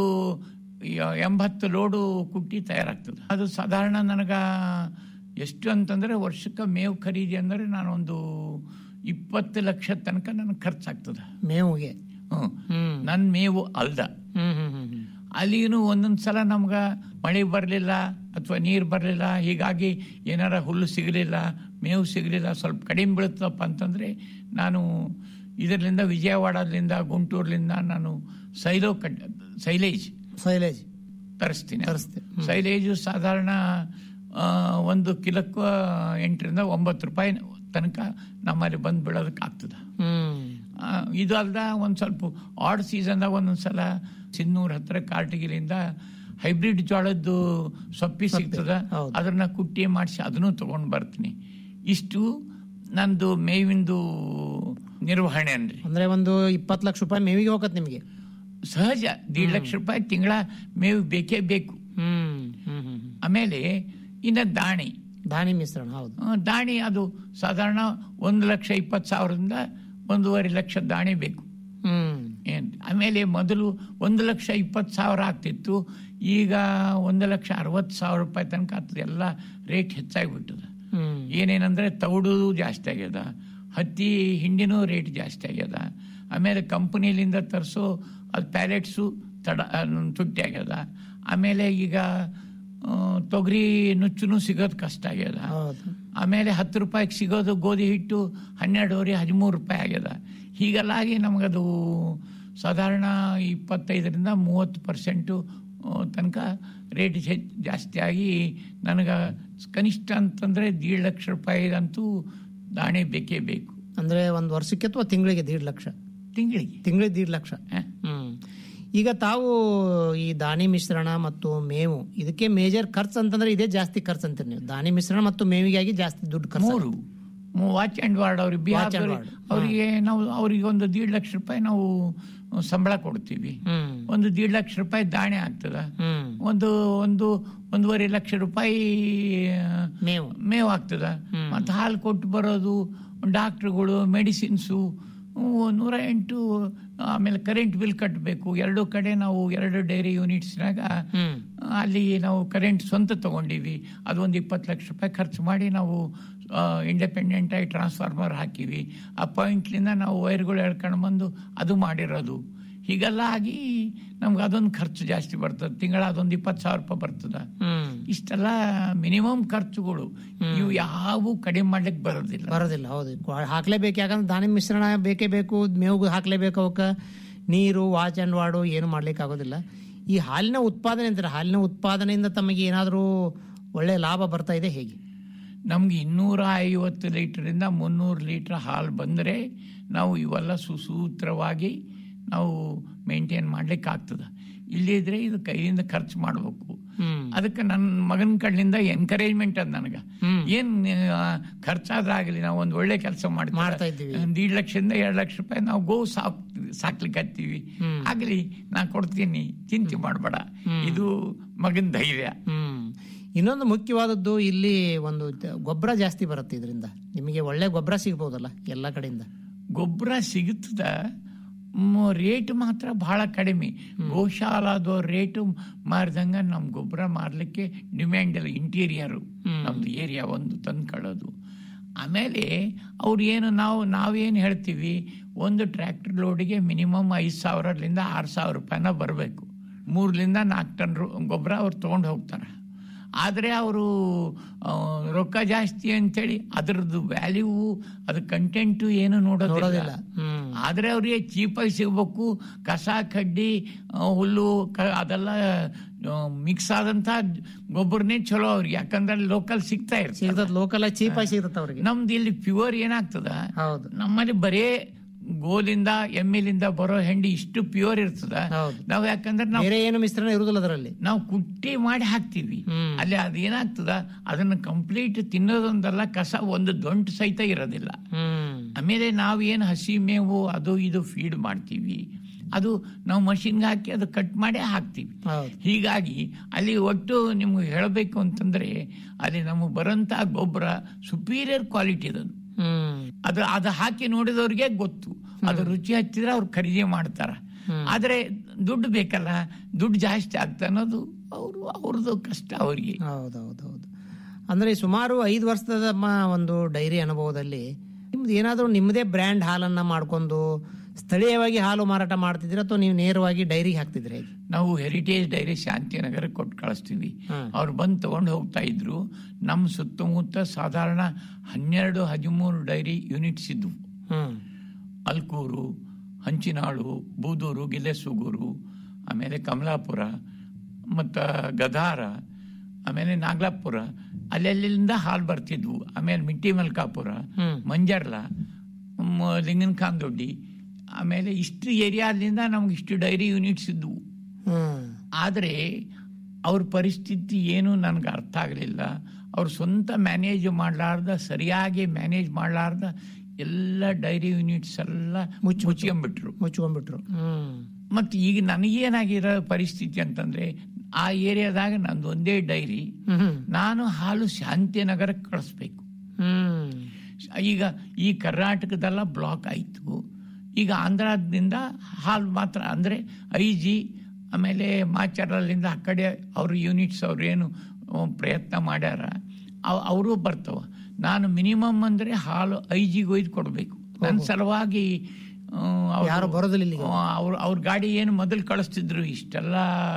ಯ- ಎಂಬತ್ತು ಲೋಡು ಕುಟ್ಟಿ ತಯಾರಾಗ್ತದೆ ಅದು ಸಾಧಾರಣ ನನಗ ಎಷ್ಟು ಅಂತಂದ್ರೆ ವರ್ಷಕ್ಕೆ ಮೇವು ಖರೀದಿ ಅಂದ್ರೆ ನಾನೊಂದು ಇಪ್ಪತ್ತು ಲಕ್ಷ ತನಕ ನನಗೆ ಖರ್ಚಾಗ್ತದೆ ಮೇವಿಗೆ ಹ್ಮ್ ಹ್ಮ್ ನನ್ನ ಮೇವು ಅಲ್ದ ಹ್ಮ್ ಹ್ಮ್ ಹ್ಮ್ ಹ್ಮ್ ಅಲ್ಲಿನೂ ಒಂದೊಂದು ಸಲ ನಮ್ಗೆ ಮಳೆ ಬರಲಿಲ್ಲ ಅಥವಾ ನೀರು ಬರಲಿಲ್ಲ ಹೀಗಾಗಿ ಏನಾರ ಹುಲ್ಲು ಸಿಗಲಿಲ್ಲ ಮೇವು ಸಿಗಲಿಲ್ಲ ಸ್ವಲ್ಪ ಕಡಿಮೆ ಬೀಳುತ್ತಪ್ಪ ಅಂತಂದರೆ ನಾನು ಇದರಿಂದ ವಿಜಯವಾಡದಿಂದ ಗುಂಟೂರ್ಲಿಂದ ನಾನು ಸೈಲೋ ಕಡ್ ಸೈಲೇಜ್ ಸೈಲೇಜ್ ತರಿಸ್ತೀನಿ ತರಿಸ್ತೀವಿ. ಹ್ಮ್. ಸೈಲೇಜು ಸಾಧಾರಣ ಆ, ಒಂದು ಕಿಲಕ್ಕೂ ಎಂಟರಿಂದ ಒಂಬತ್ತು ರೂಪಾಯಿ ತನಕ ನಮ್ಮಲ್ಲಿ ಬಂದು ಬೀಳೋದಕ್ಕೆ ಆಗ್ತದೆ ಹ್ಮ್ ಆ, ಇದು ಅಲ್ದ ಒಂದ್ ಸ್ವಲ್ಪ ಆಡ್ ಸೀಸನ್ದಾಗ ಒಂದೊಂದ್ಸಲ ಸಿನ್ನೂರ್ ಹತ್ರ ಕಾರ್ಟಿಗಿಲಿಂದ ಹೈಬ್ರಿಡ್ ಜೋಳದ್ದು ಸೊಪ್ಪಿ ಸಿಗ್ತದ ಹೌದು. ಅದನ್ನ ಕುಟ್ಟಿ ಮಾಡಿಸಿ ಅದನ್ನು ತಗೊಂಡ್ ಬರ್ತೀನಿ ಇಷ್ಟು ನಂದು ಮೇವಿಂದು ನಿರ್ವಹಣೆ ಅನ್ರಿ ಅಂದ್ರೆ ಒಂದು ಇಪ್ಪತ್ತು ಲಕ್ಷ ರೂಪಾಯಿ ಮೇವಿಗೆ ಹೋಗತ್ ನಿಮ್ಗೆ ಸಹಜ ದೀಡ್ ಲಕ್ಷ ರೂಪಾಯಿ ತಿಂಗಳ ಮೇವು ಬೇಕೇ ಬೇಕು ಹ್ಮ್ ಹ್ಮ್ ಹ್ಮ್ ಹ್ಮ್. ಆಮೇಲೆ ಇನ್ನ ದಾಣಿ ದಾನಿ ಮಿಶ್ರಣ ಹೌದು ಆ, ದಾಣಿ ಅದು ಸಾಧಾರಣ ಒಂದು ಲಕ್ಷ ಇಪ್ಪತ್ತು ಸಾವಿರದಿಂದ ಒಂದೂವರೆ ಲಕ್ಷ ದಾಣಿ ಬೇಕು ಹ್ಮ್ ಏನ್ ಆಮೇಲೆ ಮೊದಲು ಒಂದು ಲಕ್ಷ ಇಪ್ಪತ್ತು ಸಾವಿರ ಆಗ್ತಿತ್ತು ಈಗ ಒಂದು ಲಕ್ಷ ಅರವತ್ತು ಸಾವಿರ ರೂಪಾಯಿ ತನಕ ಆಗ್ತದೆ ಎಲ್ಲ ರೇಟ್ ಹೆಚ್ಚಾಗಿಬಿಟ್ಟದ ಹ್ಮ್ ಏನೇನಂದ್ರೆ ತೌಡು ಜಾಸ್ತಿ ಆಗ್ಯದ ಹತ್ತಿ ಹಿಂಡಿನೂ ರೇಟ್ ಜಾಸ್ತಿ ಆಗ್ಯದ ಆಮೇಲೆ ಕಂಪನಿಲಿಂದ ತರಿಸೋ ಅದು ಪ್ಯಾಲೆಟ್ಸು ತಡ ಆ, ತುಟ್ಟಿ ಆಗ್ಯದ ಆಮೇಲೆ ಈಗ ಆ, ತೊಗರಿ ನುಚ್ಚುನು ಸಿಗೋದು ಕಷ್ಟ ಆಗ್ಯದ ಹೌದು ಆಮೇಲೆ ಹತ್ತು ರೂಪಾಯಿಗೆ ಸಿಗೋದು ಗೋಧಿ ಹಿಟ್ಟು ಹನ್ನೆರಡುವರೆ ಹದಿಮೂರು ರೂಪಾಯಿ ಆಗ್ಯದ ಹೀಗೆಲ್ಲ ಆಗಿ ನಮಗದು ಸಾಧಾರಣ ಇಪ್ಪತ್ತೈದರಿಂದ ಮೂವತ್ತು ಪರ್ಸೆಂಟು ತನಕ ರೇಟ್ ಹೆಚ್ಚು ಜಾಸ್ತಿ ಆಗಿ ನನಗೆ ಕನಿಷ್ಠ ಅಂತಂದರೆ ದೀಡ್ ಲಕ್ಷ ರೂಪಾಯಿಗಂತೂ ದಾಣೆ ಬೇಕೇ ಬೇಕು ಅಂದ್ರೆ ಒಂದ್ ವರ್ಷಕ್ಕೆ ಅಥವಾ ತಿಂಗಳಿಗೆ ದೀಡ್ ಲಕ್ಷ ತಿಂಗಳಿಗೆ ತಿಂಗಳಿಗೆ ದೀಡ್ ಲಕ್ಷ ಹ? ಹ್ಮ್ ಈಗ ತಾವು ಈ ದಾನಿ ಮಿಶ್ರಣ ಮತ್ತು ಮೇವು ಇದಕ್ಕೆ ಮೇಜರ್ ಖರ್ಚು ಅಂತಂದ್ರೆ ಇದೇ ಜಾಸ್ತಿ ಖರ್ಚು ಅಂತೀರಿ ನೀವು ದಾನಿ ಮಿಶ್ರಣ ಮತ್ತು ಮೇವಿಗಾಗಿ ಜಾಸ್ತಿ ದುಡ್ಡು ಖರ್ಚು ಮೂರು ವಾಚ್ ಅಂಡ್ ವಾರ್ಡ್ ಅವ್ರಿಗೆ ಬಿಹಾರ್ and ward. ಅವರಿಗೆ ನಾವು ಅವರಿಗೆ ಒಂದು ದೀಡ್ ಲಕ್ಷ ರೂಪಾಯಿ ನಾವು ಸಂಬಳ ಕೊಡ್ತೀವಿ ಹ್ಮ್ ಒಂದು ದೀಡ್ ಲಕ್ಷ ರೂಪಾಯಿ ದಾಣೆ ಆಗ್ತದ ಹ್ಮ್ ಒಂದು ಒಂದು ಒಂದೂವರೆ ಲಕ್ಷ ರೂಪಾಯಿ ಮೇವು ಮೇವು ಆಗ್ತದ ಮತ್ತು ಹಾಲು ಕೊಟ್ಟು ಬರೋದು ಡಾಕ್ಟ್ರುಗಳು ಮೆಡಿಸಿನ್ಸು ನೂರ ಎಂಟು ಆಮೇಲೆ ಕರೆಂಟ್ ಬಿಲ್ ಕಟ್ಟಬೇಕು ಎರಡು ಕಡೆ ನಾವು ಎರಡು ಡೈರಿ ಯೂನಿಟ್ಸ್ನಾಗ ಹ್ಮ್ ಅಲ್ಲಿ ನಾವು ಕರೆಂಟ್ ಸ್ವಂತ ತಗೊಂಡಿವಿ ಅದೊಂದು ಇಪ್ಪತ್ತು ಲಕ್ಷ ರೂಪಾಯಿ ಖರ್ಚು ಮಾಡಿ ನಾವು ಇಂಡಿಪೆಂಡೆಂಟ್ ಆಗಿ ಟ್ರಾನ್ಸ್ಫಾರ್ಮರ್ ಹಾಕಿವಿ ಆ ಪಾಯಿಂಟ್ಲಿಂದ ನಾವು ವೈರ್ಗಳು ಎಳ್ಕೊಂಡು ಬಂದು ಅದು ಮಾಡಿರೋದು ಹೀಗೆಲ್ಲ ಆಗಿ ನಮ್ಗೆ ಅದೊಂದು ಖರ್ಚು ಜಾಸ್ತಿ ಬರ್ತದೆ ತಿಂಗಳ ಅದೊಂದು ಇಪ್ಪತ್ತು ಸಾವಿರ ರೂಪಾಯಿ ಬರ್ತದ ಹ್ಮ್ ಇಷ್ಟೆಲ್ಲ ಮಿನಿಮಮ್ ಖರ್ಚುಗಳು ಇವು ಯಾವು ಕಡಿಮೆ ಮಾಡ್ಲಿಕ್ಕೆ ಬರೋದಿಲ್ಲ ಬರೋದಿಲ್ಲ ಹೌದು ಕ್ವಾ- ಹಾಕ್ಲೇಬೇಕು ಯಾಕಂದ್ರೆ ದಾನಿ ಮಿಶ್ರಣ ಬೇಕೇ ಬೇಕು ಮೇವು ಹಾಕ್ಲೇಬೇಕು ಅವಕ್ಕೆ ನೀರು ವಾಚ್ ಅಂಡ್ ವಾರ್ಡು ಏನು ಮಾಡ್ಲಿಕ್ಕೆ ಆಗೋದಿಲ್ಲ ಈ ಹಾಲಿನ ಉತ್ಪಾದನೆ ಅಂತಾರೆ ಹಾಲಿನ ಉತ್ಪಾದನೆಯಿಂದ ತಮಗೆ ಏನಾದರೂ ಒಳ್ಳೆ ಲಾಭ ಬರ್ತಾ ಇದೆ ಹೇಗೆ ನಮ್ಗೆ ಇನ್ನೂರ ಐವತ್ತು ಲೀಟರಿಂದ ಮುನ್ನೂರು ಲೀಟರ್ ಹಾಲು ಬಂದರೆ ನಾವು ಇವೆಲ್ಲ ಸುಸೂತ್ರವಾಗಿ ನಾವು ಮೇಂಟೈನ್ ಮಾಡ್ಲಿಕ್ಕೆ ಆಗ್ತದೆ ಇಲ್ಲಿದ್ರೆ ಇದು ಕೈಯಿಂದ ಖರ್ಚು ಮಾಡಬೇಕು ಹ್ಮ್ ಅದಕ್ಕೆ ನನ್ನ ಮಗನ ಕಡೆಯಿಂದ ಎನ್ಕರೇಜ್ಮೆಂಟ್ ಅದ ನನಗೆ ಏನ್ ಆ, ಖರ್ಚಾದ್ರಾಗಲಿ ನಾವು ಒಂದು ಒಳ್ಳೆ ಕೆಲಸ ಮಾಡ್ತಾ ಇದ್ದೀವಿ. ದೀಡ್ ಲಕ್ಷದಿಂದ ಎರಡು ಲಕ್ಷ ರೂಪಾಯಿ ನಾವು ಗೋ ಸಾಕ್ ಸಾಕ್ಲಿಕ್ಕೆ ಹತ್ತೀವಿ ಆಗ್ಲಿ ನಾ ಕೊಡ್ತೀನಿ ಚಿಂತೆ ಮಾಡಬೇಡ ಇದು ಮಗನ ಧೈರ್ಯ ಹ್ಮ್ ಇನ್ನೊಂದು ಮುಖ್ಯವಾದದ್ದು ಇಲ್ಲಿ ಒಂದು ತ- ಗೊಬ್ಬರ ಜಾಸ್ತಿ ಬರುತ್ತೆ ಇದರಿಂದ ನಿಮಗೆ ಒಳ್ಳೆ ಗೊಬ್ಬರ ಸಿಗ್ಬೋದಲ್ಲ ಎಲ್ಲ ಕಡೆಯಿಂದ ಗೊಬ್ಬರ ಸಿಗುತ್ತದ ರೇಟ್ ಮಾತ್ರ ಬಹಳ ಕಡಿಮೆ ಗೋಶಾಲಾದ ರೇಟ್ ಮಾರಿದಂಗ ನಮ್ ಗೊಬ್ಬರ ಮಾರ್ಲಿಕ್ಕೆ ಡಿಮ್ಯಾಂಡ್ ಇಲ್ಲ ಇಂಟೀರಿಯರ್ ನಮ್ದು ಏರಿಯಾ ಒಂದು ತಂದ್ಕೊಳ್ಳೋದು ಆಮೇಲೆ ಅವ್ರು ಏನು ನಾವು ನಾವೇನು ಹೇಳ್ತೀವಿ ಒಂದು ಟ್ರ್ಯಾಕ್ಟರ್ ಲೋಡಿಗೆ ಮಿನಿಮಮ್ ಐದು ಸಾವಿರದಿಂದ ಆರು ಸಾವಿರ ರೂಪಾಯಿನ ಬರಬೇಕು ಮೂರರಿಂದ ನಾಲ್ಕು ಟನ್ ರು- ಗೊಬ್ಬರ ಅವ್ರು ತೊಗೊಂಡು ಹೋಗ್ತಾರೆ ಆದರೆ ಅವರು ರೊಕ್ಕ ಜಾಸ್ತಿ ಅಂತೇಳಿ ಅದರದ್ದು ವ್ಯಾಲ್ಯೂ ಅದ್ರ ಕಂಟೆಂಟು ಏನು ನೋಡೋದಿಲ್ಲ ನೋಡೋದಿಲ್ಲ ಹ್ಮ್ ಆದ್ರೆ ಅವ್ರಿಗೆ ಚೀಪಾಗಿ ಸಿಗ್ಬೇಕು ಕಸ ಕಡ್ಡಿ ಆ, ಹುಲ್ಲು ಕ- ಅದೆಲ್ಲ ಮಿಕ್ಸ್ ಆದಂತ ಗೊಬ್ಬರನೇ ಚಲೋ ಅವ್ರಿಗೆ ಯಾಕಂದ್ರೆ ಲೋಕಲ್ ಸಿಗ್ತಾ ಇರ್ತದೆ ಸಿಗ್ತದ ಲೋಕಲ್ ಚೀಪ್ ಆಗಿ ಸಿಗ್ತದ ಅವ್ರಿಗೆ ನಮ್ದು ಇಲ್ಲಿ ಪ್ಯೂರ್ ಏನಾಗ್ತದ ಹೌದು ನಮ್ಮಲ್ಲಿ ಬರೇ ಗೋದಿಂದ ಎಮ್ಮಿಲಿಂದ ಬರೋ ಹೆಂಡಿ ಇಷ್ಟು ಪ್ಯೂರ್ ಇರ್ತದ ಹೌದು. ನಾವು ಯಾಕಂದ್ರೆ ನಾವು ಬೇರೆ ಏನು ಮಿಶ್ರಣ ಇರುವುದಿಲ್ಲ ಅದರಲ್ಲಿ ನಾವು ಕುಟ್ಟಿ ಮಾಡಿ ಹಾಕ್ತಿವಿ ಹ್ಮ್. ಅಲ್ಲಿ ಅದೇನಾಗ್ತದ ಅದನ್ನ ಕಂಪ್ಲೀಟ್ ತಿನ್ನೋದೊಂದಲ್ಲ ಕಸ ಒಂದು ದೊಂಟು ಸಹಿತ ಇರೋದಿಲ್ಲ ಹ್ಮ್ ಆಮೇಲೆ ನಾವು ಏನು ಹಸಿ ಮೇವು ಅದು ಇದು ಫೀಡ್ ಮಾಡ್ತೀವಿ ಅದು ನಾವು ಮಷಿನ್ಗೆ ಹಾಕಿ ಅದು ಕಟ್ ಮಾಡಿ ಹಾಕ್ತೀವಿ ಹೌದು ಹೀಗಾಗಿ ಅಲ್ಲಿ ಒಟ್ಟು ನಿಮ್ಗೆ ಹೇಳಬೇಕು ಅಂತಂದ್ರೆ ಅಲ್ಲಿ ನಮಗೆ ಬರೋಂಥ ಗೊಬ್ಬರ ಸುಪೀರಿಯರ್ ಕ್ವಾಲಿಟಿ ಅದು ಹ್ಮ್ ಅದು ಅದು ಹಾಕಿ ನೋಡಿದವ್ರಿಗೆ ಗೊತ್ತು ಅದು ರುಚಿ ಹಚ್ಚಿದ್ರೆ ಅವ್ರು ಖರೀದಿ ಮಾಡ್ತಾರ ಆದ್ರೆ ದುಡ್ಡು ಬೇಕಲ್ಲ ದುಡ್ಡು ಜಾಸ್ತಿ ಆಗ್ತಾ ಅನ್ನೋದು ಅವರು ಅವ್ರದ್ದು ಕಷ್ಟ ಅವರಿಗೆ ಹೌದೌದೌದು ಅಂದ್ರೆ ಸುಮಾರು ಐದು ವರ್ಷದ ಮ- ಒಂದು ಡೈರಿ ಅನುಭವದಲ್ಲಿ ನಿಮ್ದು ಏನಾದರೂ ನಿಮ್ಮದೇ ಬ್ರ್ಯಾಂಡ್ ಹಾಲನ್ನ ಮಾಡ್ಕೊಂಡು ಸ್ಥಳೀಯವಾಗಿ ಹಾಲು ಮಾರಾಟ ಮಾಡ್ತಿದ್ದೀರಾ ಅಥವಾ ನೀವು ನೇರವಾಗಿ ಡೈರಿಗೆ ಹಾಕ್ತಿದ್ರಿ ಹೇಗೆ ನಾವು ಹೆರಿಟೇಜ್ ಡೈರಿ ಶಾಂತಿನಗರ ಕೊಟ್ಟು ಕಳಿಸ್ತೀವಿ ಹ್ಮ್. ಅವ್ರು ಬಂದು ತಗೊಂಡು ಹೋಗ್ತಾ ಇದ್ರು ನಮ್ಮ ಸುತ್ತಮುತ್ತ ಸಾಧಾರಣ ಹನ್ನೆರಡು ಹದಿಮೂರು ಡೈರಿ ಯೂನಿಟ್ಸ್ ಇದ್ವು ಹ್ಮ್ ಅಲ್ಕೂರು ಹಂಚಿನಾಳು ಬೂದೂರು ಗಿಲ್ಲೆಸುಗೂರು ಆಮೇಲೆ ಕಮಲಾಪುರ ಮತ್ತು ಗದಾರ ಆಮೇಲೆ ನಾಗಲಾಪುರ ಅಲ್ಲೆಲ್ಲಿಂದ ಹಾಲು ಬರ್ತಿದ್ವು ಆಮೇಲೆ ಮಿಟ್ಟಿ ಮಲ್ಕಾಪುರ ಹ್ಮ್. ಮಂಜರ್ಲ ಮ- ಲಿಂಗನ ಕಾಂದೊಡ್ಡಿ ಆಮೇಲೆ ಇಷ್ಟು ಏರಿಯಾದಿಂದ ನಮ್ಗೆ ಇಷ್ಟು ಡೈರಿ ಯೂನಿಟ್ಸ್ ಇದ್ವು ಹ್ಮ್ ಆದರೆ ಅವ್ರ ಪರಿಸ್ಥಿತಿ ಏನು ನನಗೆ ಅರ್ಥ ಆಗಲಿಲ್ಲ ಅವ್ರು ಸ್ವಂತ ಮ್ಯಾನೇಜ್ ಮಾಡಲಾರ್ದ ಸರಿಯಾಗಿ ಮ್ಯಾನೇಜ್ ಮಾಡಲಾರ್ದ ಎಲ್ಲ ಡೈರಿ ಯೂನಿಟ್ಸ್ ಎಲ್ಲ ಮುಚ್ಚಿ- ಮುಚ್ಕೊಂಡ್ಬಿಟ್ರು ಮುಚ್ಕೊಂಡ್ಬಿಟ್ರು ಹ್ಮ್ ಮತ್ತು ಈಗ ನನಗೇನಾಗಿರೋ ಪರಿಸ್ಥಿತಿ ಅಂತಂದ್ರೆ ಆ ಏರಿಯಾದಾಗ ನಂದು ಒಂದೇ ಡೈರಿ ಹ್ಮ್ ನಾನು ಹಾಲು ಶಾಂತಿನಗರಕ್ಕೆ ಕಳಿಸ್ಬೇಕು ಹ್ಮ್ ಈಗ ಈ ಕರ್ನಾಟಕದೆಲ್ಲ ಬ್ಲಾಕ್ ಆಯಿತು ಈಗ ಆಂಧ್ರದಿಂದ ಹಾಲು ಮಾತ್ರ ಅಂದರೆ ಐ ಜಿ ಆಮೇಲೆ ಮಾಚರಲ್ಲಿಂದ ಆ ಕಡೆ ಅವ್ರ ಯೂನಿಟ್ಸ್ ಅವ್ರು ಏನು ಅಹ್, ಪ್ರಯತ್ನ ಮಾಡ್ಯಾರ ಅವರು ಬರ್ತಾವ ನಾನು ಮಿನಿಮಮ್ ಅಂದರೆ ಹಾಲು ಐ ಜಿಗೆ ಒಯ್ದು ಕೊಡಬೇಕು ನನ್ನ ಸಲುವಾಗಿ ಅಹ್, ಅವ್ರು- ಯಾರು ಬರೋದಿಲ್ಲ ಇಲ್ಲಿಗೆ? ಅಹ್, ಅವ್ರ ಅವ್ರ ಗಾಡಿ ಏನು ಮೊದಲು ಕಳಿಸ್ತಿದ್ರು ಇಷ್ಟೆಲ್ಲ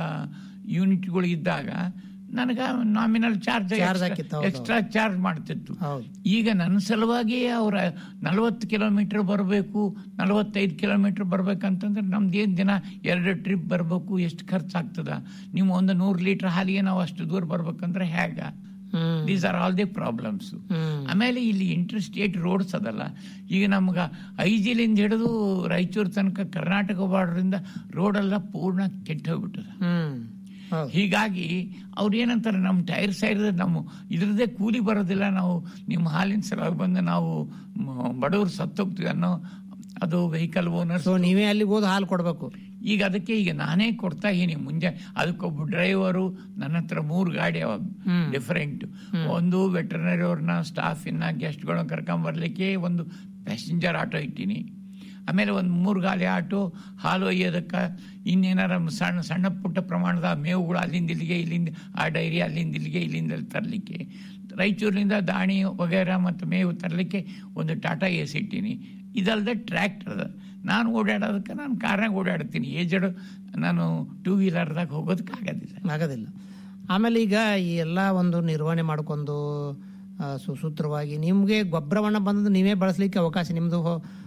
ಯೂನಿಟ್ಗಳು ಇದ್ದಾಗ ನನಗೆ ನಾಮಿನಲ್ ಚಾರ್ಜ್ Charge ಹಾಕಿತ್ತು, ಹೌದು. ಎಕ್ಸ್ಟ್ರಾ ಚಾರ್ಜ್ ಮಾಡ್ತಿತ್ತು ಹೌದು ಈಗ ನನ್ನ ಸಲುವಾಗಿ ಅವ್ರ ನಲವತ್ತು ಕಿಲೋಮೀಟರ್ ಬರಬೇಕು ನಲವತ್ತೈದು ಕಿಲೋಮೀಟರ್ ಬರ್ಬೇಕಂತಂದ್ರೆ ನಮ್ದು ಏನು ದಿನ ಎರಡು ಟ್ರಿಪ್ ಬರಬೇಕು ಎಷ್ಟು ಖರ್ಚಾಗ್ತದ ನೀವು ಒಂದು ನೂರು ಲೀಟರ್ ಹಾಲಿಗೆ ನಾವು ಅಷ್ಟು ದೂರ ಬರ್ಬೇಕಂದ್ರೆ ಹೇಗ ಹ್ಮ್ these are all the problems ಹ್ಮ್ ಆಮೇಲೆ ಇಲ್ಲಿ ಇಂಟರ್ ಸ್ಟೇಟ್ ರೋಡ್ಸ್ ಅದಲ್ಲ ಈಗ ನಮ್ಗೆ ಐಜಿಲಿಂದ ಹಿಡಿದು ರಾಯಚೂರು ತನಕ ಕರ್ನಾಟಕ ಬಾರ್ಡ್ರಿಂದ ರೋಡೆಲ್ಲ ಪೂರ್ಣ ಕೆಟ್ಟ ಹೋಗ್ಬಿಟ್ಟದ ಹ್ಮ್ ಹೌದು ಹೀಗಾಗಿ ಅವ್ರು ಏನಂತಾರೆ ನಮ್ಮ ಟೈರ್ ಸೈಡ್ ನಮ್ಮ ಇದ್ರದ್ದೇ ಕೂಲಿ ಬರೋದಿಲ್ಲ ನಾವು ನಿಮ್ಮ ಹಾಲಿನ ಸಲುವಾಗಿ ಬಂದು ನಾವು ಮ- ಬಡವರು ಸತ್ತೋಗ್ತೀವಿ ಅನ್ನೋ ಅದು ವೆಹಿಕಲ್ ಓನರ್ಸ್ ಸೊ ನೀವೇ ಅಲ್ಲಿಗೆ ಹೋದ್ ಹಾಲು ಕೊಡ್ಬೇಕು ಈಗ ಅದಕ್ಕೆ ಈಗ ನಾನೇ ಕೊಡ್ತಾ ಇದೀನಿ ಮುಂಜೆ ಅದಕ್ಕೊಬ್ಬ ಡ್ರೈವರು ನನ್ನ ಹತ್ರ ಮೂರು ಗಾಡಿ ಅವ ಹ್ಮ್. ಡಿಫರೆಂಟ್ ಒಂದು ವೆಟರ್ನರಿ ಅವ್ರನ್ನ ಸ್ಟಾಫಿನ ಗೆಸ್ಟ್ಗಳನ್ನ ಕರ್ಕೊಂಬರ್ಲಿಕ್ಕೆ ಒಂದು ಪ್ಯಾಸೆಂಜರ್ ಆಟೋ ಇಟ್ಟೀನಿ ಆಮೇಲೆ ಒಂದು ಮೂರು ಗಾಲಿ ಆಟೋ ಹಾಲು ಒಯ್ಯೋದಕ್ಕೆ ಇನ್ನೇನಾರ ಸಣ್ಣ ಸಣ್ಣ ಪುಟ್ಟ ಪ್ರಮಾಣದ ಮೇವುಗಳು ಅಲ್ಲಿಂದ ಇಲ್ಲಿಗೆ ಇಲ್ಲಿಂದ ಆ ಡೈರಿ ಅಲ್ಲಿಂದ ಇಲ್ಲಿಗೆ ಇಲ್ಲಿಂದ ಅಲ್ಲಿ ತರಲಿಕ್ಕೆ ರಾಯಚೂರಿನಿಂದ ದಾಣಿ ವಗೈರ ಮತ್ತು ಮೇವು ತರಲಿಕ್ಕೆ ಒಂದು ಟಾಟಾ ಎಸ್ ಇಟ್ಟೀನಿ ಇದಲ್ಲದೆ ಟ್ರ್ಯಾಕ್ಟರ್ ಅದ ನಾನು ಓಡಾಡೋದಕ್ಕೆ ನಾನು ಕಾರ್ನಾಗ ಓಡಾಡ್ತೀನಿ ಏಜಡ್ ನಾನು ಟೂ ವೀಲರ್ದಾಗ ಹೋಗೋದಕ್ಕೆ ಆಗೋದಿಲ್ಲ ಆಗೋದಿಲ್ಲ ಆಮೇಲೆ ಈಗ ಈ ಎಲ್ಲ ಒಂದು ನಿರ್ವಹಣೆ ಮಾಡ್ಕೊಂಡು ಆ, ಸುಸೂತ್ರವಾಗಿ ನಿಮಗೆ ಗೊಬ್ಬರವನ್ನ ಬಂದದ್ದು ನೀವೇ ಬಳಸಲಿಕ್ಕೆ ಅವಕಾಶ ನಿಮ್ದು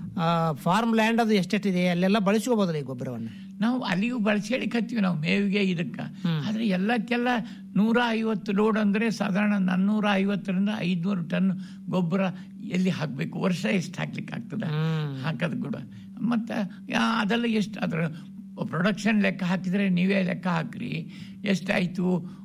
ಫಾರ್ಮ್ ಲ್ಯಾಂಡ್ ಅದು ಎಷ್ಟೆಷ್ಟಿದೆ ಅಲ್ಲೆಲ್ಲ ಬಳಸ್ಕೋಬೋದಲ್ಲ ಈ ಗೊಬ್ಬರವನ್ನ ನಾವು ಅಲ್ಲಿಯೂ ಬಳಸ್ಕೊಳಿಕತ್ತೀವಿ ನಾವು ಮೇವಿಗೆ ಇದಕ್ಕೆ ಆದ್ರೆ ಎಲ್ಲಕ್ಕೆಲ್ಲ ನೂರ ಐವತ್ತು ಲೋಡ್ ಅಂದ್ರೆ ಸಾಧಾರಣ ನಾನ್ನೂರ ಐವತ್ತರಿಂದ ಐದ್ನೂರು ಟನ್ ಗೊಬ್ಬರ ಎಲ್ಲಿ ಹಾಕಬೇಕು ವರ್ಷ ಎಷ್ಟು ಹಾಕ್ಲಿಕ್ಕೆ ಆಗ್ತದ ಹಾಕೋದು ಕೂಡ ಮತ್ತೆ ಯಾ- ಅದೆಲ್ಲ ಎಷ್ಟು ಅದರ ಪ್ರೊಡಕ್ಷನ್ ಲೆಕ್ಕ ಹಾಕಿದ್ರೆ ನೀವೇ ಲೆಕ್ಕ ಹಾಕ್ರಿ ಎಷ್ಟಾಯ್ತು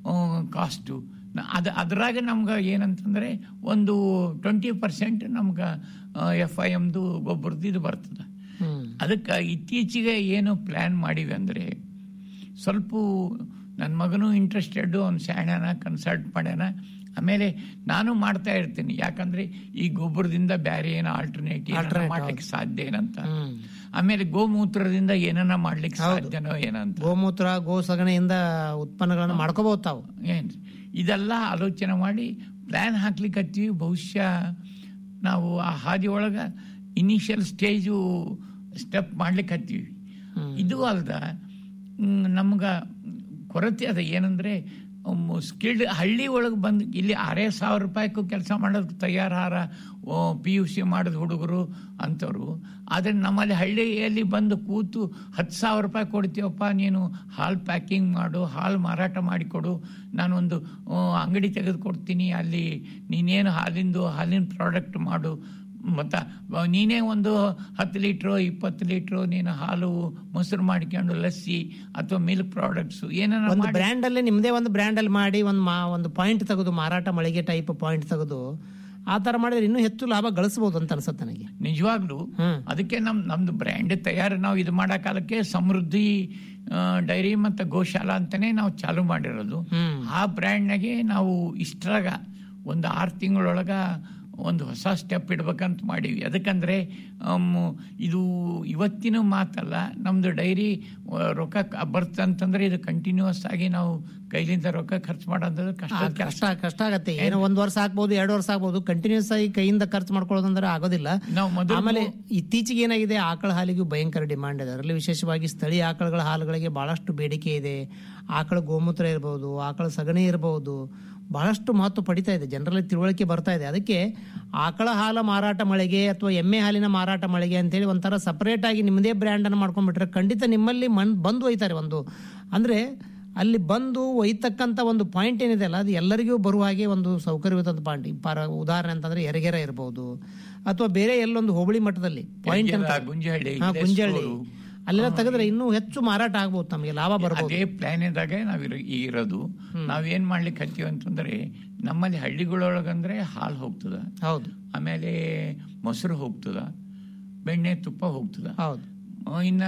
ಕಾಸ್ಟು ಅದು ಅದ್ರಾಗ ನಮ್ಗೆ ಏನಂತಂದ್ರೆ ಒಂದು ಟ್ವೆಂಟಿ ಪರ್ಸೆಂಟ್ ನಮ್ಗೆ ಎಫ್ ಐ ಎಮ್ದು ಗೊಬ್ಬರದ್ದು ಇದು ಬರ್ತದೆ ಹ್ಮ್ ಅದಕ್ಕೆ ಇತ್ತೀಚೆಗೆ ಏನು ಪ್ಲ್ಯಾನ್ ಮಾಡಿವಿ ಅಂದರೆ ಸ್ವಲ್ಪ ನನ್ನ ಮಗನೂ ಇಂಟ್ರೆಸ್ಟೆಡ್ ಅವ್ನು ಶಾಣ್ಯಾನ ಕನ್ಸಲ್ಟ್ ಮಾಡ್ಯಾನ ಆಮೇಲೆ ನಾನು ಮಾಡ್ತಾ ಇರ್ತೀನಿ ಯಾಕಂದ್ರೆ ಈ ಗೊಬ್ಬರದಿಂದ ಬೇರೆ ಏನೋ ಆಲ್ಟರ್ನೇಟಿವ್ Alternate, ಮಾಡ್ಲಿಕ್ಕೆ ಸಾಧ್ಯ ಏನಂತ ಹ್ಮ್. ಆಮೇಲೆ ಗೋಮೂತ್ರದಿಂದ ಏನನ್ನ ಮಾಡ್ಲಿಕ್ಕೆ ಸಾಧ್ಯನೋ ಏನಂತ ಗೋಮೂತ್ರ ಗೋ ಸಗಣಿಯಿಂದ ಉತ್ಪನ್ನಗಳನ್ನು ಮಾಡ್ಕೋಬಹುದು ತಾವು ಏನ್ ಇದೆಲ್ಲ ಆಲೋಚನೆ ಮಾಡಿ ಪ್ಲ್ಯಾನ್ ಹಾಕ್ಲಿಕ್ಕೆ ಹತ್ತೀವಿ ಬಹುಶಃ ನಾವು ಆ ಹಾದಿ ಒಳಗ ಇನಿಷಿಯಲ್ ಸ್ಟೇಜು ಸ್ಟೆಪ್ ಮಾಡ್ಲಿಕ್ಕೆ ಹತ್ತೀವಿ ಇದು ಅಲ್ದ ನಮ್ಗೆ ಕೊರತೆ ಅದ ಏನಂದ್ರೆ ಸ್ಕಿಲ್ಡ್ ಹಳ್ಳಿ ಒಳಗೆ ಬಂದು ಇಲ್ಲಿ ಆರೇ ಸಾವಿರ ರೂಪಾಯಿಗೂ ಕೆಲಸ ಮಾಡೋದಕ್ಕೆ ತಯಾರಾರ ಪಿ ಯು ಸಿ ಮಾಡಿದ ಹುಡುಗರು ಅಂಥವ್ರು ಆದರೆ ನಮ್ಮಲ್ಲಿ ಹಳ್ಳಿಯಲ್ಲಿ ಬಂದು ಕೂತು ಹತ್ತು ಸಾವಿರ ರೂಪಾಯಿ ಕೊಡ್ತೀವಪ್ಪ ನೀನು ಹಾಲು ಪ್ಯಾಕಿಂಗ್ ಮಾಡು ಹಾಲು ಮಾರಾಟ ಮಾಡಿಕೊಡು ನಾನೊಂದು ಆ, ಅಂಗಡಿ ತೆಗೆದುಕೊಡ್ತೀನಿ ಅಲ್ಲಿ ನೀನೇನು ಹಾಲಿಂದು ಹಾಲಿನ ಪ್ರಾಡಕ್ಟ್ ಮಾಡು ಮತ್ತ ನೀನೇ ಒಂದು ಹತ್ತು ಲೀಟ್ರು ಇಪ್ಪತ್ತು ಲೀಟ್ರು ನೀನು ಹಾಲು ಮೊಸರು ಮಾಡ್ಕೊಂಡು ಲಸ್ಸಿ ಅಥವಾ ಮಿಲ್ಕ್ ಪ್ರಾಡಕ್ಟ್ಸ್ ಏನಾರ ಒಂದು ಮಾಡಿ ಬ್ರ್ಯಾಂಡ್ ಅಲ್ಲಿ ನಿಮ್ದೇ ಒಂದು ಬ್ರ್ಯಾಂಡ್ ಅಲ್ಲಿ ಮಾಡಿ ಒಂದು ಮಾ ಒಂದು ಪಾಯಿಂಟ್ ತೆಗೆದು ಮಾರಾಟ ಮಳಿಗೆ ಟೈಪ್ ಪಾಯಿಂಟ್ ತೆಗೆದು ಆ ತರ ಮಾಡಿದ್ರೆ ಇನ್ನೂ ಹೆಚ್ಚು ಲಾಭ ಗಳಿಸಬಹುದು ಅಂತ ಅನ್ಸುತ್ತೆ ನನಗೆ ನಿಜವಾಗ್ಲು ಹ್ಮ್. ಅದಕ್ಕೆ ನಮ್ ನಮ್ದು ಬ್ರ್ಯಾಂಡ್ ತಯಾರು ನಾವು ಇದು ಮಾಡೋ ಕಾಲಕ್ಕೆ ಸಮೃದ್ಧಿ ಆ, ಡೈರಿ ಮತ್ತು ಗೋಶಾಲಾ ಅಂತಾನೆ ನಾವು ಚಾಲು ಮಾಡಿರೋದು ಹ್ಮ್. ಆ ಬ್ರ್ಯಾಂಡ್ನಾಗೆ ನಾವು ಇಷ್ಟರಾಗ ಒಂದು ಆರು ತಿಂಗಳೊಳಗ ಒಂದು ಹೊಸ ಸ್ಟೆಪ್ ಇಡ್ಬೇಕಂತ ಮಾಡೀವಿ ಅದಕ್ಕಂದ್ರೆ ಆಮ್, ಇದು ಇವತ್ತಿನ ಮಾತಲ್ಲ ನಮ್ದು ಡೈರಿ ಆ, ರೊಕ್ಕ ಕ- ಬರ್ತಂತಂದ್ರೆ ಇದು ಕಂಟಿನ್ಯೂಸ್ ಆಗಿ ನಾವು ಕೈಲಿಂದ ರೊಕ್ಕ ಖರ್ಚು ಮಾಡೋದು ಕಷ್ಟ ಆ, ಕಷ್ಟ ಕಷ್ಟ ಆಗತ್ತೆ ಏನೋ ಒಂದ್ ವರ್ಷ ಹಾಕ್ಬೋದು ಎರಡು ವರ್ಷ ಹಾಕ್ಬೋದು ಕಂಟಿನ್ಯೂಸ್ ಆಗಿ ಕೈಯಿಂದ ಖರ್ಚು ಮಾಡ್ಕೊಳ್ಳೋದಂದ್ರೆ ಆಗೋದಿಲ್ಲ ನಾವು ಮೊದಲು ಆಮೇಲೆ ಇತ್ತೀಚೆಗೆ ಏನಾಗಿದೆ ಆಕಳ ಹಾಲಿಗೂ ಭಯಂಕರ ಡಿಮಾಂಡ್ ಇದೆ ಅದರಲ್ಲಿ ವಿಶೇಷವಾಗಿ ಸ್ಥಳೀಯ ಆಕಳಗಳ ಹಾಲುಗಳಿಗೆ ಬಹಳಷ್ಟು ಬೇಡಿಕೆ ಇದೆ ಆಕಳ ಗೋಮೂತ್ರ ಇರಬಹುದು ಆಕಳ ಸಗಣಿ ಇರಬಹುದು ಬಹಳಷ್ಟು ಮಹತ್ವ ಪಡಿತಾ ಇದೆ ಜನರಲ್ಲಿ ತಿಳುವಳಿಕೆ ಬರ್ತಾ ಇದೆ ಅದಕ್ಕೆ ಆಕಳ ಹಾಲ ಮಾರಾಟ ಮಳಿಗೆ ಅಥವಾ ಎಮ್ಮೆ ಹಾಲಿನ ಮಾರಾಟ ಮಳಿಗೆ ಅಂತೇಳಿ ಒಂಥರ ಸಪರೇಟ್ ಆಗಿ ನಿಮ್ಮದೇ ಬ್ರ್ಯಾಂಡ್ ಅನ್ನು ಮಾಡ್ಕೊಂಡ್ಬಿಟ್ರೆ ಖಂಡಿತ ನಿಮ್ಮಲ್ಲಿ ಮಣ್ ಬಂದು ಒಯ್ತಾರೆ ಒಂದು ಅಂದ್ರೆ ಅಲ್ಲಿ ಬಂದು ಒಯ್ತಕ್ಕಂಥ ಒಂದು ಪಾಯಿಂಟ್ ಏನಿದೆ ಅಲ್ಲ ಅದು ಎಲ್ಲರಿಗೂ ಬರುವ ಹಾಗೆ ಒಂದು ಸೌಕರ್ಯಯುತ ಪಾಯಿಂಟ್ ಪರ ಉದಾಹರಣೆ ಅಂತಂದ್ರೆ ಎರಗೆರೆ ಇರಬಹುದು ಅಥವಾ ಬೇರೆ ಎಲ್ಲೊಂದು ಹೋಬಳಿ ಮಟ್ಟದಲ್ಲಿ ಪಾಯಿಂಟ್ ಅಂತ ಎರ್ಗೆರೆ, ಗುಂಜಹಳ್ಳಿ, ಹಾ, ಗುಂಜಹಳ್ಳಿ ಇಲೆಸ್ಕೂರು. ಅಲ್ಲೆಲ್ಲ ತೆಗೆದ್ರೆ ಇನ್ನೂ ಹೆಚ್ಚು ಮಾರಾಟ ಆಗ್ಬೋದು ನಮಗೆ ಲಾಭ ಬರ್ಬೋದು ಅದೇ ಪ್ಲಾನಿದಾಗ ನಾವ್ ಇರ- ಇರೋದು ನಾವೇನ್ ಮಾಡ್ಲಿಕ್ಕೆ ಹತ್ತೀವಿ ಅಂತಂದ್ರೆ ನಮ್ಮಲ್ಲಿ ಹಳ್ಳಿಗಳೊಳಗಂದ್ರೆ ಹಾಲು ಹೋಗ್ತದ ಹೌದು ಆಮೇಲೆ ಮೊಸರು ಹೋಗ್ತದ ಬೆಣ್ಣೆ ತುಪ್ಪ ಹೋಗ್ತದ ಹೌದು ಆ, ಇನ್ನ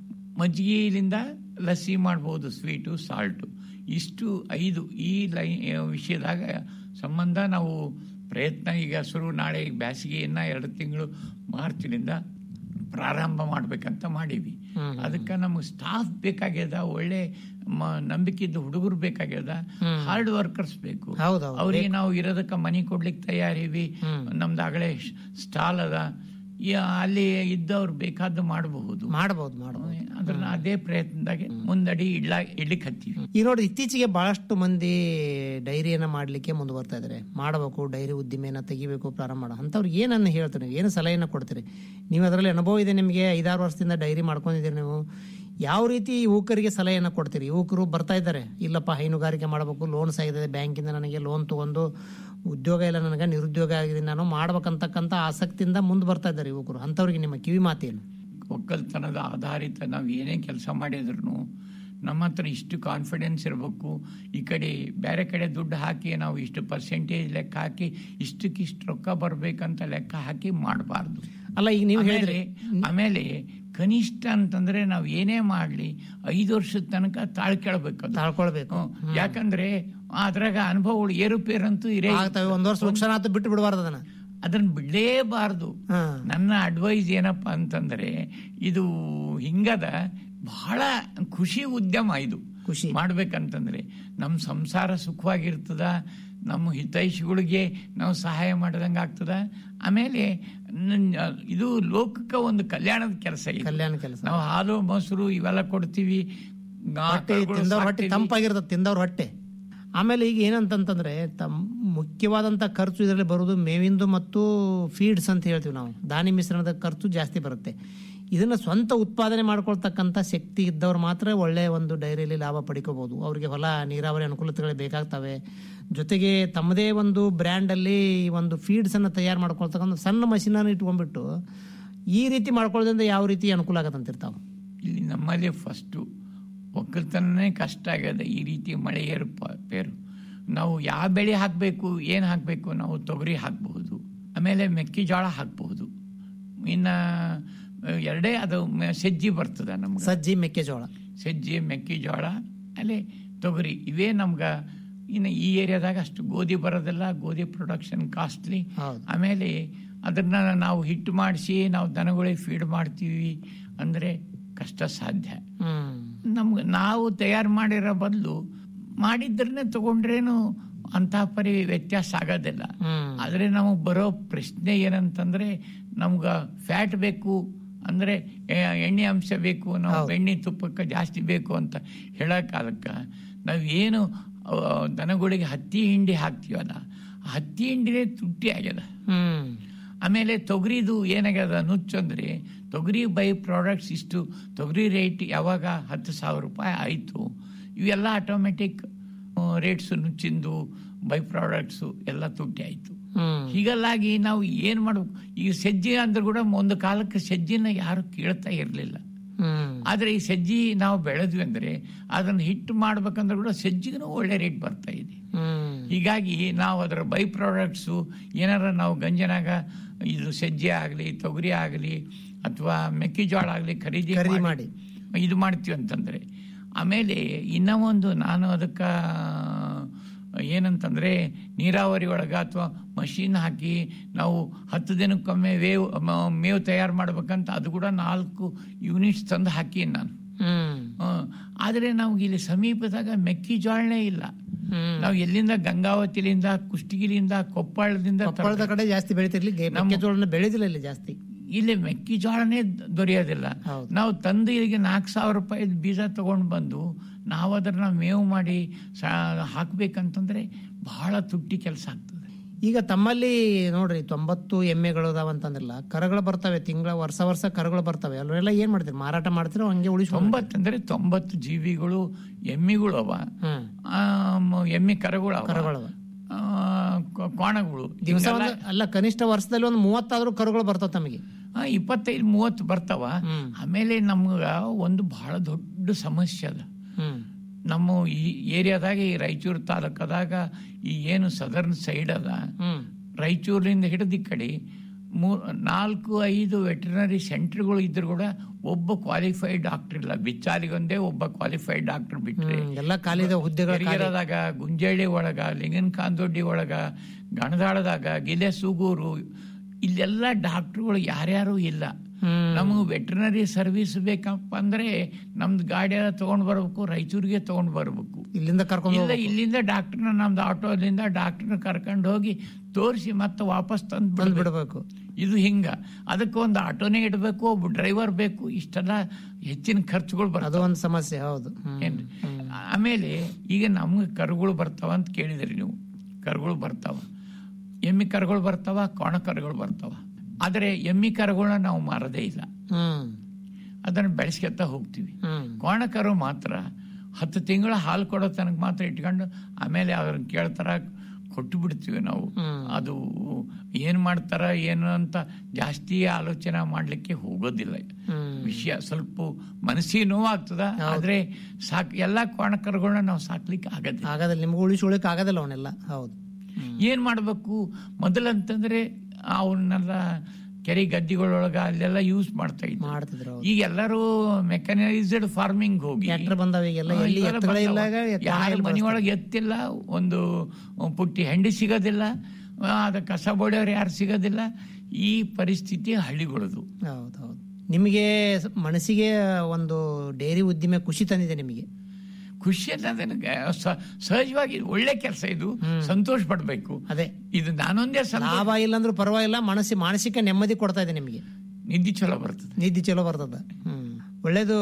ಮಜ್ಜಿಗೆಲಿಂದ ಲಸ್ಸಿ ಮಾಡ್ಬೋದು ಸ್ವೀಟು ಸಾಲ್ಟು ಇಷ್ಟು ಐದು ಈ ಲೈ ವಿಷಯದಾಗ ಸಂಬಂಧ ನಾವು ಪ್ರಯತ್ನ ಈಗ ಶುರು ನಾಳೆ ಈಗ ಬೇಸಿಗೆಯನ್ನ ಎರಡು ತಿಂಗಳು ಮಾರ್ಚ್ನಿಂದ ಪ್ರಾರಂಭ ಮಾಡ್ಬೇಕಂತ ಮಾಡೀವಿ ಅದಕ್ಕೆ ನಮ್ಗೆ ಸ್ಟಾಫ್ ಬೇಕಾಗ್ಯದ ಒಳ್ಳೆ ಮ- ನಂಬಿಕೆದ್ದು ಹುಡುಗರು ಬೇಕಾಗ್ಯದ ಹಾರ್ಡ್ ವರ್ಕರ್ಸ್ ಬೇಕು ಹೌದೌದು, ಅವ್ರಿಗೆ ನಾವು ಇರೋದಕ್ಕೆ ಮನಿ ಕೊಡ್ಲಿಕ್ಕೆ ತಯಾರಿವಿ ನಮ್ದು ಆಗಲೇ ಸ್ಟಾಲ್ ಅದ ಈ ಅಲ್ಲಿ ಇದ್ದವ್ರು ಬೇಕಾದ್ದು ಮಾಡಬಹುದು ಮಾಡಬಹುದು ಮಾಡಬಹುದು ಅದ್ರನ್ನ ಅದೇ ಪ್ರಯತ್ನದಾಗೆ ಮುಂದಡಿ ಇಡ್ಲ ಇಡ್ಲಿಕ್ಕೆ ಹತ್ತೀವಿ ಈ ನೋಡಿ ಇತ್ತೀಚೆಗೆ ಬಹಳಷ್ಟು ಮಂದಿ ಡೈರಿಯನ್ನ ಮಾಡ್ಲಿಕ್ಕೆ ಮುಂದುವರ್ತಾ ಇದ್ದಾರೆ ಮಾಡಬೇಕು ಡೈರಿ ಉದ್ದಿಮೆಯನ್ನ ತೆಗಿಬೇಕು ಪ್ರಾರಂಭ ಮಾಡೋ ಅಂಥವ್ರಿಗೆ ಏನನ್ನ ಹೇಳ್ತೀರಿ ನೀವು ಏನು ಸಲಹೆಯನ್ನು ಕೊಡ್ತೀರಿ ನೀವು ಅದರಲ್ಲಿ ಅನುಭವ ಇದೆ ನಿಮಗೆ ಐದಾರು ವರ್ಷದಿಂದ ಡೈರಿ ಮಾಡ್ಕೊಂಡಿದ್ದೀರಿ ನೀವು ಯಾವ ರೀತಿ ಯುವಕರಿಗೆ ಸಲಹೆಯನ್ನು ಕೊಡ್ತೀರಿ ಯುವಕರು ಬರ್ತಾ ಇದ್ದಾರೆ ಇಲ್ಲಪ್ಪ ಹೈನುಗಾರಿಕೆ ಮಾಡಬೇಕು ಲೋನ್ ಸಾಗಿದೆ ಬ್ಯಾಂಕಿಂದ ನನಗೆ ಲೋನ್ ತಗೊಂಡು ಉದ್ಯೋಗ ಇಲ್ಲ ನನಗೆ ನಿರುದ್ಯೋಗ ಆಗಿದೆ ನಾನು ಮಾಡ್ಬೇಕಂತಕ್ಕಂಥ ಆಸಕ್ತಿಯಿಂದ ಮುಂದೆ ಬರ್ತಾ ಇದ್ದಾರೆ ಯುವಕರು ಅಂಥವ್ರಿಗೆ ನಿಮ್ಮ ಕಿವಿ ಮಾತೇನು ಒಕ್ಕಲ್ತನದ ಆಧಾರಿತ ನಾವು ಏನೇ ಕೆಲಸ ಮಾಡಿದ್ರು ನಮ್ಮ ಹತ್ರ ಇಷ್ಟು ಕಾನ್ಫಿಡೆನ್ಸ್ ಇರಬೇಕು ಈ ಕಡೆ ಬೇರೆ ಕಡೆ ದುಡ್ಡು ಹಾಕಿ ನಾವು ಇಷ್ಟು ಪರ್ಸೆಂಟೇಜ್ ಲೆಕ್ಕ ಹಾಕಿ ಇಷ್ಟಕ್ಕಿಷ್ಟು ರೊಕ್ಕ ಬರ್ಬೇಕಂತ ಲೆಕ್ಕ ಹಾಕಿ ಮಾಡಬಾರ್ದು ಅಲ್ಲ ಈಗ ನೀವು ಆಮೇಲೆ ಹೇಳಿದ್ರಿ ಆಮೇಲೆ ಕನಿಷ್ಠ ಅಂತಂದ್ರೆ ನಾವು ಏನೇ ಮಾಡ್ಲಿ ಐದು ವರ್ಷದ ತನಕ ತಾಳ್ಕೊಳ್ಬೇಕು ಅದು. ತಾಳ್ಕೊಳ್ಬೇಕು ಹ್ಮ್. ಯಾಕಂದ್ರೆ ಅದ್ರಾಗ ಅನುಭವಗಳು ಏರುಪೇರಂತೂ ಇರೇ ಆಗ್ತವೆ ಒಂದ್ ವರ್ಷ ನುಕ್ಸಾನ ಬಿಟ್ಟು ಬಿಡಬಾರ್ದು ಅದನ್ನ ಅದನ್ನ ಬಿಡಲೇಬಾರ್ದು ಹಾ. ನನ್ನ ಅಡ್ವೈಸ್ ಏನಪ್ಪಾ ಅಂತಂದ್ರೆ ಇದು ಹಿಂಗದ ಬಹಳ ಖುಷಿ ಉದ್ಯಮ ಇದು ಖುಷಿ. ಮಾಡ್ಬೇಕಂತಂದ್ರೆ ನಮ್ಮ ಸಂಸಾರ ಸುಖವಾಗಿರ್ತದ ನಮ್ಮ ಹಿತೈಷಿಗಳಿಗೆ ನಾವು ಸಹಾಯ ಮಾಡಿದಂಗೆ ಆಗ್ತದ ಆಮೇಲೆ ನನ್- ಇದು ಲೋಕಕ್ಕೆ ಒಂದು ಕಲ್ಯಾಣದ ಕೆಲಸ ಇದು ಕಲ್ಯಾಣ ಕೆಲಸ ನಾವು ಹಾಲು ಮೊಸರು ಇವೆಲ್ಲ ಕೊಡ್ತೀವಿ ಹೊಟ್ಟೆ ಆಕಳುಗಳು ತಿಂದವ್ರ ಹೊಟ್ಟೆ ಸಾಕ್ತೀವಿ. ತಂಪಾಗಿರ್ತದೆ ತಿಂದವ್ರ ಹೊಟ್ಟೆ ಆಮೇಲೆ ಈಗ ಏನಂತಂತಂದ್ರೆ ತಮ್ ಮುಖ್ಯವಾದಂತ ಖರ್ಚು ಇದರಲ್ಲಿ ಬರೋದು ಮೇವಿಂದು ಮತ್ತು ಫೀಡ್ಸ್ ಅಂತ ಹೇಳ್ತೀವಿ ನಾವು ದಾನಿ ಮಿಶ್ರಣದ ಖರ್ಚು ಜಾಸ್ತಿ ಬರುತ್ತೆ ಇದನ್ನ ಸ್ವಂತ ಉತ್ಪಾದನೆ ಮಾಡ್ಕೊಳ್ತಕ್ಕಂಥ ಶಕ್ತಿ ಇದ್ದವ್ರು ಮಾತ್ರ ಒಳ್ಳೆ ಒಂದು ಡೈರಿಯಲ್ಲಿ ಲಾಭ ಪಡ್ಕೋಬಹುದು ಅವರಿಗೆ ಹೊಲ ನೀರಾವರಿ ಅನುಕೂಲತೆಗಳು ಬೇಕಾಗ್ತವೆ ಜೊತೆಗೆ ತಮ್ಮದೇ ಒಂದು ಬ್ರ್ಯಾಂಡ್ ಅಲ್ಲಿ ಒಂದು ಫೀಡ್ಸ್ ಅನ್ನ ತಯಾರು ಮಾಡ್ಕೊಳ್ತಕ್ಕಂಥ ಸಣ್ಣ ಮಷೀನ್ ಅನ್ನು ಇಟ್ಕೊಂಡ್ಬಿಟ್ಟು ಈ ರೀತಿ ಮಾಡ್ಕೊಳ್ಳೋದ್ರಿಂದ ಯಾವ ರೀತಿ ಅನುಕೂಲ ಆಗತ್ತಂತಿರ್ತಾವ ಇಲ್ಲಿ ನಮ್ಮಲ್ಲಿ ಫಸ್ಟು ಒಕ್ಕಲ್ತನನೇ ಕಷ್ಟ ಆಗ್ಯದ ಈ ರೀತಿ ಮಳೆ ಏರು ಪ- ಪೇರು ನಾವು ಯಾವ ಬೆಳೆ ಹಾಕಬೇಕು ಏನು ಹಾಕಬೇಕು ನಾವು ತೊಗರಿ ಹಾಕಬಹುದು ಆಮೇಲೆ ಮೆಕ್ಕೆಜೋಳ ಹಾಕಬಹುದು ಇನ್ನು ಎರಡೇ ಅದು ಮ- ಸಜ್ಜಿ ಬರ್ತದ ನಮ್ಗೆ ಸಜ್ಜಿ ಮೆಕ್ಕೆಜೋಳ ಸಜ್ಜಿ ಮೆಕ್ಕೆಜೋಳ ಅಲ್ಲಿ ತೊಗರಿ ಇವೇ ನಮ್ಗೆ ಇನ್ನು ಈ ಏರಿಯಾದಾಗ ಅಷ್ಟು ಗೋಧಿ ಬರೋದಿಲ್ಲ ಗೋಧಿ ಪ್ರೊಡಕ್ಷನ್ ಕಾಸ್ಟ್ಲಿ ಹೌದು. ಆಮೇಲೆ ಅದನ್ನ ನಾವು ಹಿಟ್ಟು ಮಾಡಿಸಿ ನಾವು ದನಗಳಿಗೆ ಫೀಡ್ ಮಾಡ್ತೀವಿ ಅಂದರೆ ಕಷ್ಟ ಸಾಧ್ಯ ಹ್ಮ್ ನಮ್ಗೆ ನಾವು ತಯಾರು ಮಾಡಿರೋ ಬದಲು ಮಾಡಿದ್ರನ್ನೇ ತಗೊಂಡ್ರೇನು ಅಂತ ಪರಿ ವ್ಯತ್ಯಾಸ ಆಗೋದಿಲ್ಲ ಹ್ಮ್. ಆದರೆ ನಮಗೆ ಬರೋ ಪ್ರಶ್ನೆ ಏನಂತಂದ್ರೆ ನಮ್ಗೆ ಫ್ಯಾಟ್ ಬೇಕು ಅಂದ್ರೆ ಎ- ಎಣ್ಣೆ ಅಂಶ ಬೇಕು ನಾವು ಬೆಣ್ಣೆ ತುಪ್ಪಕ್ಕೆ ಜಾಸ್ತಿ ಬೇಕು ಅಂತ ಹೇಳೋ ಕಾಲಕ್ಕೆ ನಾವು ಏನು ಆ, ದನಗಳಿಗೆ ಹತ್ತಿ ಹಿಂಡಿ ಹಾಕ್ತೀವಲ್ಲ ಆ ಹತ್ತಿ ಹಿಂಡಿನೇ ತುಟ್ಟಿ ಆಗ್ಯದ ಹ್ಮ್ ಆಮೇಲೆ ತೊಗರಿದು ಏನಾಗ್ಯದ ನುಚ್ಚಂದ್ರೆ ತೊಗರಿ ಬೈ ಪ್ರಾಡಕ್ಟ್ಸ್ ಇಷ್ಟು ತೊಗರಿ ರೇಟ್ ಯಾವಾಗ ಹತ್ತು ಸಾವಿರ ರೂಪಾಯಿ ಆಯಿತು ಇವೆಲ್ಲ ಆಟೋಮೆಟಿಕ್ ರೇಟ್ಸು ನುಚ್ಚಿಂದು ಬೈ ಪ್ರಾಡಕ್ಟ್ಸು ಎಲ್ಲ ತುಟ್ಟಿ ಆಯಿತು ಹೀಗಲ್ಲಾಗಿ ನಾವು ಏನ್ ಮಾಡ್ಬೇಕು ಈಗ ಸಜ್ಜಿ ಅಂದ್ರೂ ಕೂಡ ಒಂದು ಕಾಲಕ್ಕೆ ಸಜ್ಜಿನ ಯಾರು ಕೇಳ್ತಾ ಇರಲಿಲ್ಲ ಆದ್ರೆ ಈ ಸಜ್ಜಿ ನಾವು ಬೆಳೆದ್ವಿ ಅಂದ್ರೆ ಅದನ್ನ ಹಿಟ್ಟು ಮಾಡ್ಬೇಕಂದ್ರೆ ಕೂಡ ಸಜ್ಜಿಗೂ ಒಳ್ಳೆ ರೇಟ್ ಬರ್ತಾ ಇದೆ ಹೀಗಾಗಿ ನಾವು ಅದರ ಬೈ ಪ್ರಾಡಕ್ಟ್ಸು ಏನಾರ ನಾವು ಗಂಜನಾಗ ಇದು ಸಜ್ಜೆ ಆಗಲಿ ತೊಗರಿ ಆಗಲಿ ಅಥವಾ ಮೆಕ್ಕೆಜೋಳ ಆಗಲಿ ಖರೀದಿ ಖರೀದಿ ಮಾಡಿ ಇದು ಮಾಡ್ತೀವಿ ಅಂತಂದ್ರೆ ಆಮೇಲೆ ಇನ್ನೂ ಒಂದು ನಾನು ಅದಕ್ಕ ಏನಂತಂದ್ರೆ ನೀರಾವರಿ ಒಳಗ ಅಥವಾ ಮಷೀನ್ ಹಾಕಿ ನಾವು ಹತ್ತು ದಿನಕ್ಕೊಮ್ಮೆ ವೇವ್ ಮ- ಮೇವು ತಯಾರು ಮಾಡ್ಬೇಕಂತ ಅದು ಕೂಡ ನಾಲ್ಕು ಯೂನಿಟ್ಸ್ ತಂದು ಹಾಕಿ ನಾನು ಹ್ಮ್. ಆದ್ರೆ ನಮ್ಗೆ ಇಲ್ಲಿ ಸಮೀಪದಾಗ ಮೆಕ್ಕೆಜೋಳನೇ ಇಲ್ಲ ನಾವು ಎಲ್ಲಿಂದ ಗಂಗಾವತಿಲಿಂದ ಕುಷ್ಟಗಿಲಿಂದ ಕೊಪ್ಪಳದಿಂದ ಕೊಪ್ಪಳದ ಕಡೆ ಜಾಸ್ತಿ ಬೆಳಿತಿರ್ಲಿ ಮೆಕ್ಕೆಜೋಳನ ಬೆಳೆದಿಲ್ಲ ಇಲ್ಲಿ ಜಾಸ್ತಿ ಇಲ್ಲಿ ಮೆಕ್ಕೆಜೋಳನೇ ದೊರೆಯೋದಿಲ್ಲ ನಾವು ತಂದು ಇಲ್ಲಿಗೆ ನಾಲ್ಕು ಸಾವಿರ ರೂಪಾಯಿ ಬೀಜ ತಗೊಂಡು ಬಂದು ನಾವು ಅದನ್ನ ಮೇವು ಮಾಡಿ ಸಾ- ಹಾಕ್ಬೇಕಂತಂದ್ರೆ ಬಹಳ ತುಟ್ಟಿ ಕೆಲಸ ಆಗ್ತದೆ ಈಗ ತಮ್ಮಲ್ಲಿ ನೋಡ್ರಿ ತೊಂಬತ್ತು ಎಮ್ಮೆಗಳು ಅದಾವ ಅಂತಂದ್ರಲ್ಲ ಕರಗಳು ಬರ್ತವೆ ತಿಂಗಳ ವರ್ಷ ವರ್ಷ ಕರಗಳು ಬರ್ತವೆ ಅಲ್ಲೆಲ್ಲ ಏನ್ ಮಾಡ್ತೀರಿ ಮಾರಾಟ ಮಾಡ್ತೀರೋ ಹಂಗೆ ಉಳಿಸಿ ತೊಂಬತ್ತಂದ್ರೆ ತೊಂಬತ್ತು ಜೀವಿಗಳು ಎಮ್ಮಿಗಳು ಅವ ಆ, ಮ- ಎಮ್ಮಿ ಕರಗಳು ಅವ ಕರುಗಳವ. ಆ, ಕೊ- ಕೋಣಗಳು ದಿವಸ ಹಿಂಗೆಲ್ಲ ಒಂದು ಅಲ್ಲ ಕನಿಷ್ಠ ವರ್ಷದಲ್ಲಿ ಒಂದು ಮೂವತ್ತಾದ್ರೂ ಕರುಗಳು ಬರ್ತಾವ ತಮಗೆ ಆ, ಇಪ್ಪತ್ತೈದು ಮೂವತ್ತು ಬರ್ತಾವ ಆಮೇಲೆ ನಮ್ಗ ಒಂದು ಬಹಳ ದೊಡ್ಡ ಸಮಸ್ಯೆ ಅದ ನಮ್ಮ ಈ ಏರಿಯಾದಾಗ ಈ ರಾಯಚೂರು ತಾಲೂಕದಾಗ ಈ ಏನು ಸದರ್ನ್ ಸೈಡ್ ಅದ ರಾಯಚೂರಿನಿಂದ ಹಿಡಿದು ಈ ಕಡೆ ಮೂರ್ ನಾಲ್ಕು ಐದು ವೆಟರ್ನರಿ ಸೆಂಟರ್ಗಳು ಇದ್ರು ಕೂಡ ಒಬ್ಬ ಕ್ವಾಲಿಫೈಡ್ ಡಾಕ್ಟರ್ ಇಲ್ಲ ಬಿಚ್ಚಾಲಿಗೊಂದೇ ಒಬ್ಬ ಕ್ವಾಲಿಫೈಡ್ ಡಾಕ್ಟರ್ ಬಿಟ್ರೆ ಎಲ್ಲ ಖಾಲಿದ ಹುದ್ದೆಗಳ ಖಾಲಿ. ಕೆರಿಗೆರದಾಗ ಗುಂಜಳ್ಳಿ ಒಳಗ ಲಿಂಗನ್ ಕಾಂದೊಡ್ಡಿ ಒಳಗ ಗಣದಾಳದಾಗ ಗಿಲೆ ಸೂಗೂರು ಇಲ್ಲೆಲ್ಲ ಡಾಕ್ಟರ್ಗಳು ಯಾರ್ಯಾರು ಇಲ್ಲ ನಮಗೆ ವೆಟರ್ನರಿ ಸರ್ವಿಸ್ ಬೇಕಪ್ಪ ಅಂದ್ರೆ ನಮ್ದು ಗಾಡಿ ತಗೊಂಡ್ ಬರ್ಬೇಕು ರಾಯಚೂರಿಗೆ ತಗೊಂಡ್ ಬರ್ಬೇಕು ಇಲ್ಲಿಂದ ಕರ್ಕೊಂಡು ಇಲ್ಲ ಇಲ್ಲಿಂದ ಡಾಕ್ಟರ್ನ ನಮ್ದು ಆಟೋದಿಂದ ಡಾಕ್ಟರ್ನ ಕರ್ಕೊಂಡು ಹೋಗಿ ತೋರಿಸಿ ಮತ್ತೆ ವಾಪಸ್ ತಂದು ಬಿಡಬೇಕು ಇದು ಹಿಂಗ ಅದಕ್ಕೆ ಒಂದು ಆಟೋನೇ ಇಡಬೇಕು ಒಬ್ಬ ಡ್ರೈವರ್ ಬೇಕು ಇಷ್ಟೆಲ್ಲ ಹೆಚ್ಚಿನ ಖರ್ಚುಗಳು ಬರ್ತವೆ ಅದು ಒಂದು ಸಮಸ್ಯೆ ಹೌದು ಹ್ಮ್. ಏನ್ರಿ ಆಮೇಲೆ ಈಗ ನಮ್ಗೆ ಕರುಗಳು ಬರ್ತಾವ ಅಂತ ಕೇಳಿದ್ರಿ ನೀವು ಕರುಗಳು ಬರ್ತಾವ ಎಮ್ಮಿ ಕರುಗಳು ಬರ್ತಾವ ಕೋಣ ಕರುಗಳು ಬರ್ತಾವ ಆದರೆ ಎಮ್ಮಿ ಕರುಗಳನ್ನ ನಾವು ಮಾರದೇ ಇಲ್ಲ ಹ್ಮ್ ಅದನ್ನ ಬೆಳೆಸ್ಕೊತಾ ಹೋಗ್ತೀವಿ ಹ್ಮ್ ಕೋಣ ಕರು ಮಾತ್ರ ಹತ್ತು ತಿಂಗಳ ಹಾಲು ಕೊಡೋ ತನಕ ಮಾತ್ರ ಇಟ್ಕೊಂಡು ಆಮೇಲೆ ಅವ್ರನ್ನ ಕೇಳ್ತಾರ ಕೊಟ್ಟು ಬಿಡ್ತೀವಿ ನಾವು ಅದು ಏನ್ ಮಾಡ್ತಾರ ಏನು ಅಂತ ಜಾಸ್ತಿ ಆಲೋಚನೆ ಮಾಡ್ಲಿಕ್ಕೆ ಹೋಗೋದಿಲ್ಲ ವಿಷಯ ಸ್ವಲ್ಪ ಮನಸ್ಸಿಗೆ ನೋವಾಗ್ತದ ಆದ್ರೆ ಸಾಕ್ ಎಲ್ಲಾ ಕೋಣಕರುಗಳನ್ನ ನಾವು ಸಾಕ್ಲಿಕ್ಕೆ ಆಗತ್ತೆ ಆಗೋದಿಲ್ಲ ನಿಮ್ಗೆ ಉಳಿಸಿ ಉಳಿಕ್ ಆಗೋದಿಲ್ಲ ಅವನ್ನೆಲ್ಲ ಹೌದು ಏನ್ ಮಾಡ್ಬೇಕು ಮೊದಲಂತಂದ್ರೆ ಅವನ್ನೆಲ್ಲ ಕೆರೆ ಗದ್ದಿಗಳೊಳಗ ಅಲ್ಲೆಲ್ಲ ಯೂಸ್ ಮಾಡ್ತಾ ಇದ್ರು ಮಾಡ್ತಿದ್ರು ಈಗ ಎಲ್ಲರೂ ಮೆಕನೈಸ್ಡ್ ಫಾರ್ಮಿಂಗ್ ಹೋಗಿ ಟ್ರ್ಯಾಕ್ಟರ್ ಬಂದಾವ ಈಗೆಲ್ಲ ಎಲ್ಲಿ ಇವೆಲ್ಲ ಎತ್ತುಗಳೇ ಇಲ್ಲ ಬಂದಾವ. ಈಗ, ಎತ್ತು ಯಾರ ಎಲ್ಲಿ ಮನೆಯೊಳಗೆ ಎತ್ತಿಲ್ಲ ಒಂದು ಪುಟ್ಟಿ ಹೆಂಡಿ ಸಿಗೋದಿಲ್ಲ ಆ, ಅದ ಕಸ ಬಡಿಯೋರು ಯಾರು ಸಿಗೋದಿಲ್ಲ ಈ ಪರಿಸ್ಥಿತಿ ಹಳ್ಳಿಗಳದು ಹೌದು ಹೌದು ನಿಮಗೆ ಸ- ಮನಸ್ಸಿಗೆ ಒಂದು ಡೈರಿ ಉದ್ದಿಮೆ ಖುಷಿ ತಂದಿದೆ ನಿಮಗೆ ಖುಷಿ ಅನ್ನೋದು ನನಗೆ ಸ- ಸಹಜವಾಗಿ ಒಳ್ಳೆ ಕೆಲಸ ಇದು ಸಂತೋಷ ಪಡ್ಬೇಕು ಅದೇ ಇದು ನಾನೊಂದೇ ಸಂತೋಷ ಲಾಭ ಇಲ್ಲಾಂದ್ರೂ ಪರವಾಗಿಲ್ಲ ಮನಸ್ಸಿ ಮಾನಸಿಕ ನೆಮ್ಮದಿ ಕೊಡ್ತಾ ಇದೆ ನಿಮಗೆ ನಿದ್ದೆ ಚಲೋ ಬರ್ತದೆ ನಿದ್ದೆ ಚಲೋ ಬರ್ತದ ಹ್ಮ್ ಒಳ್ಳೇದು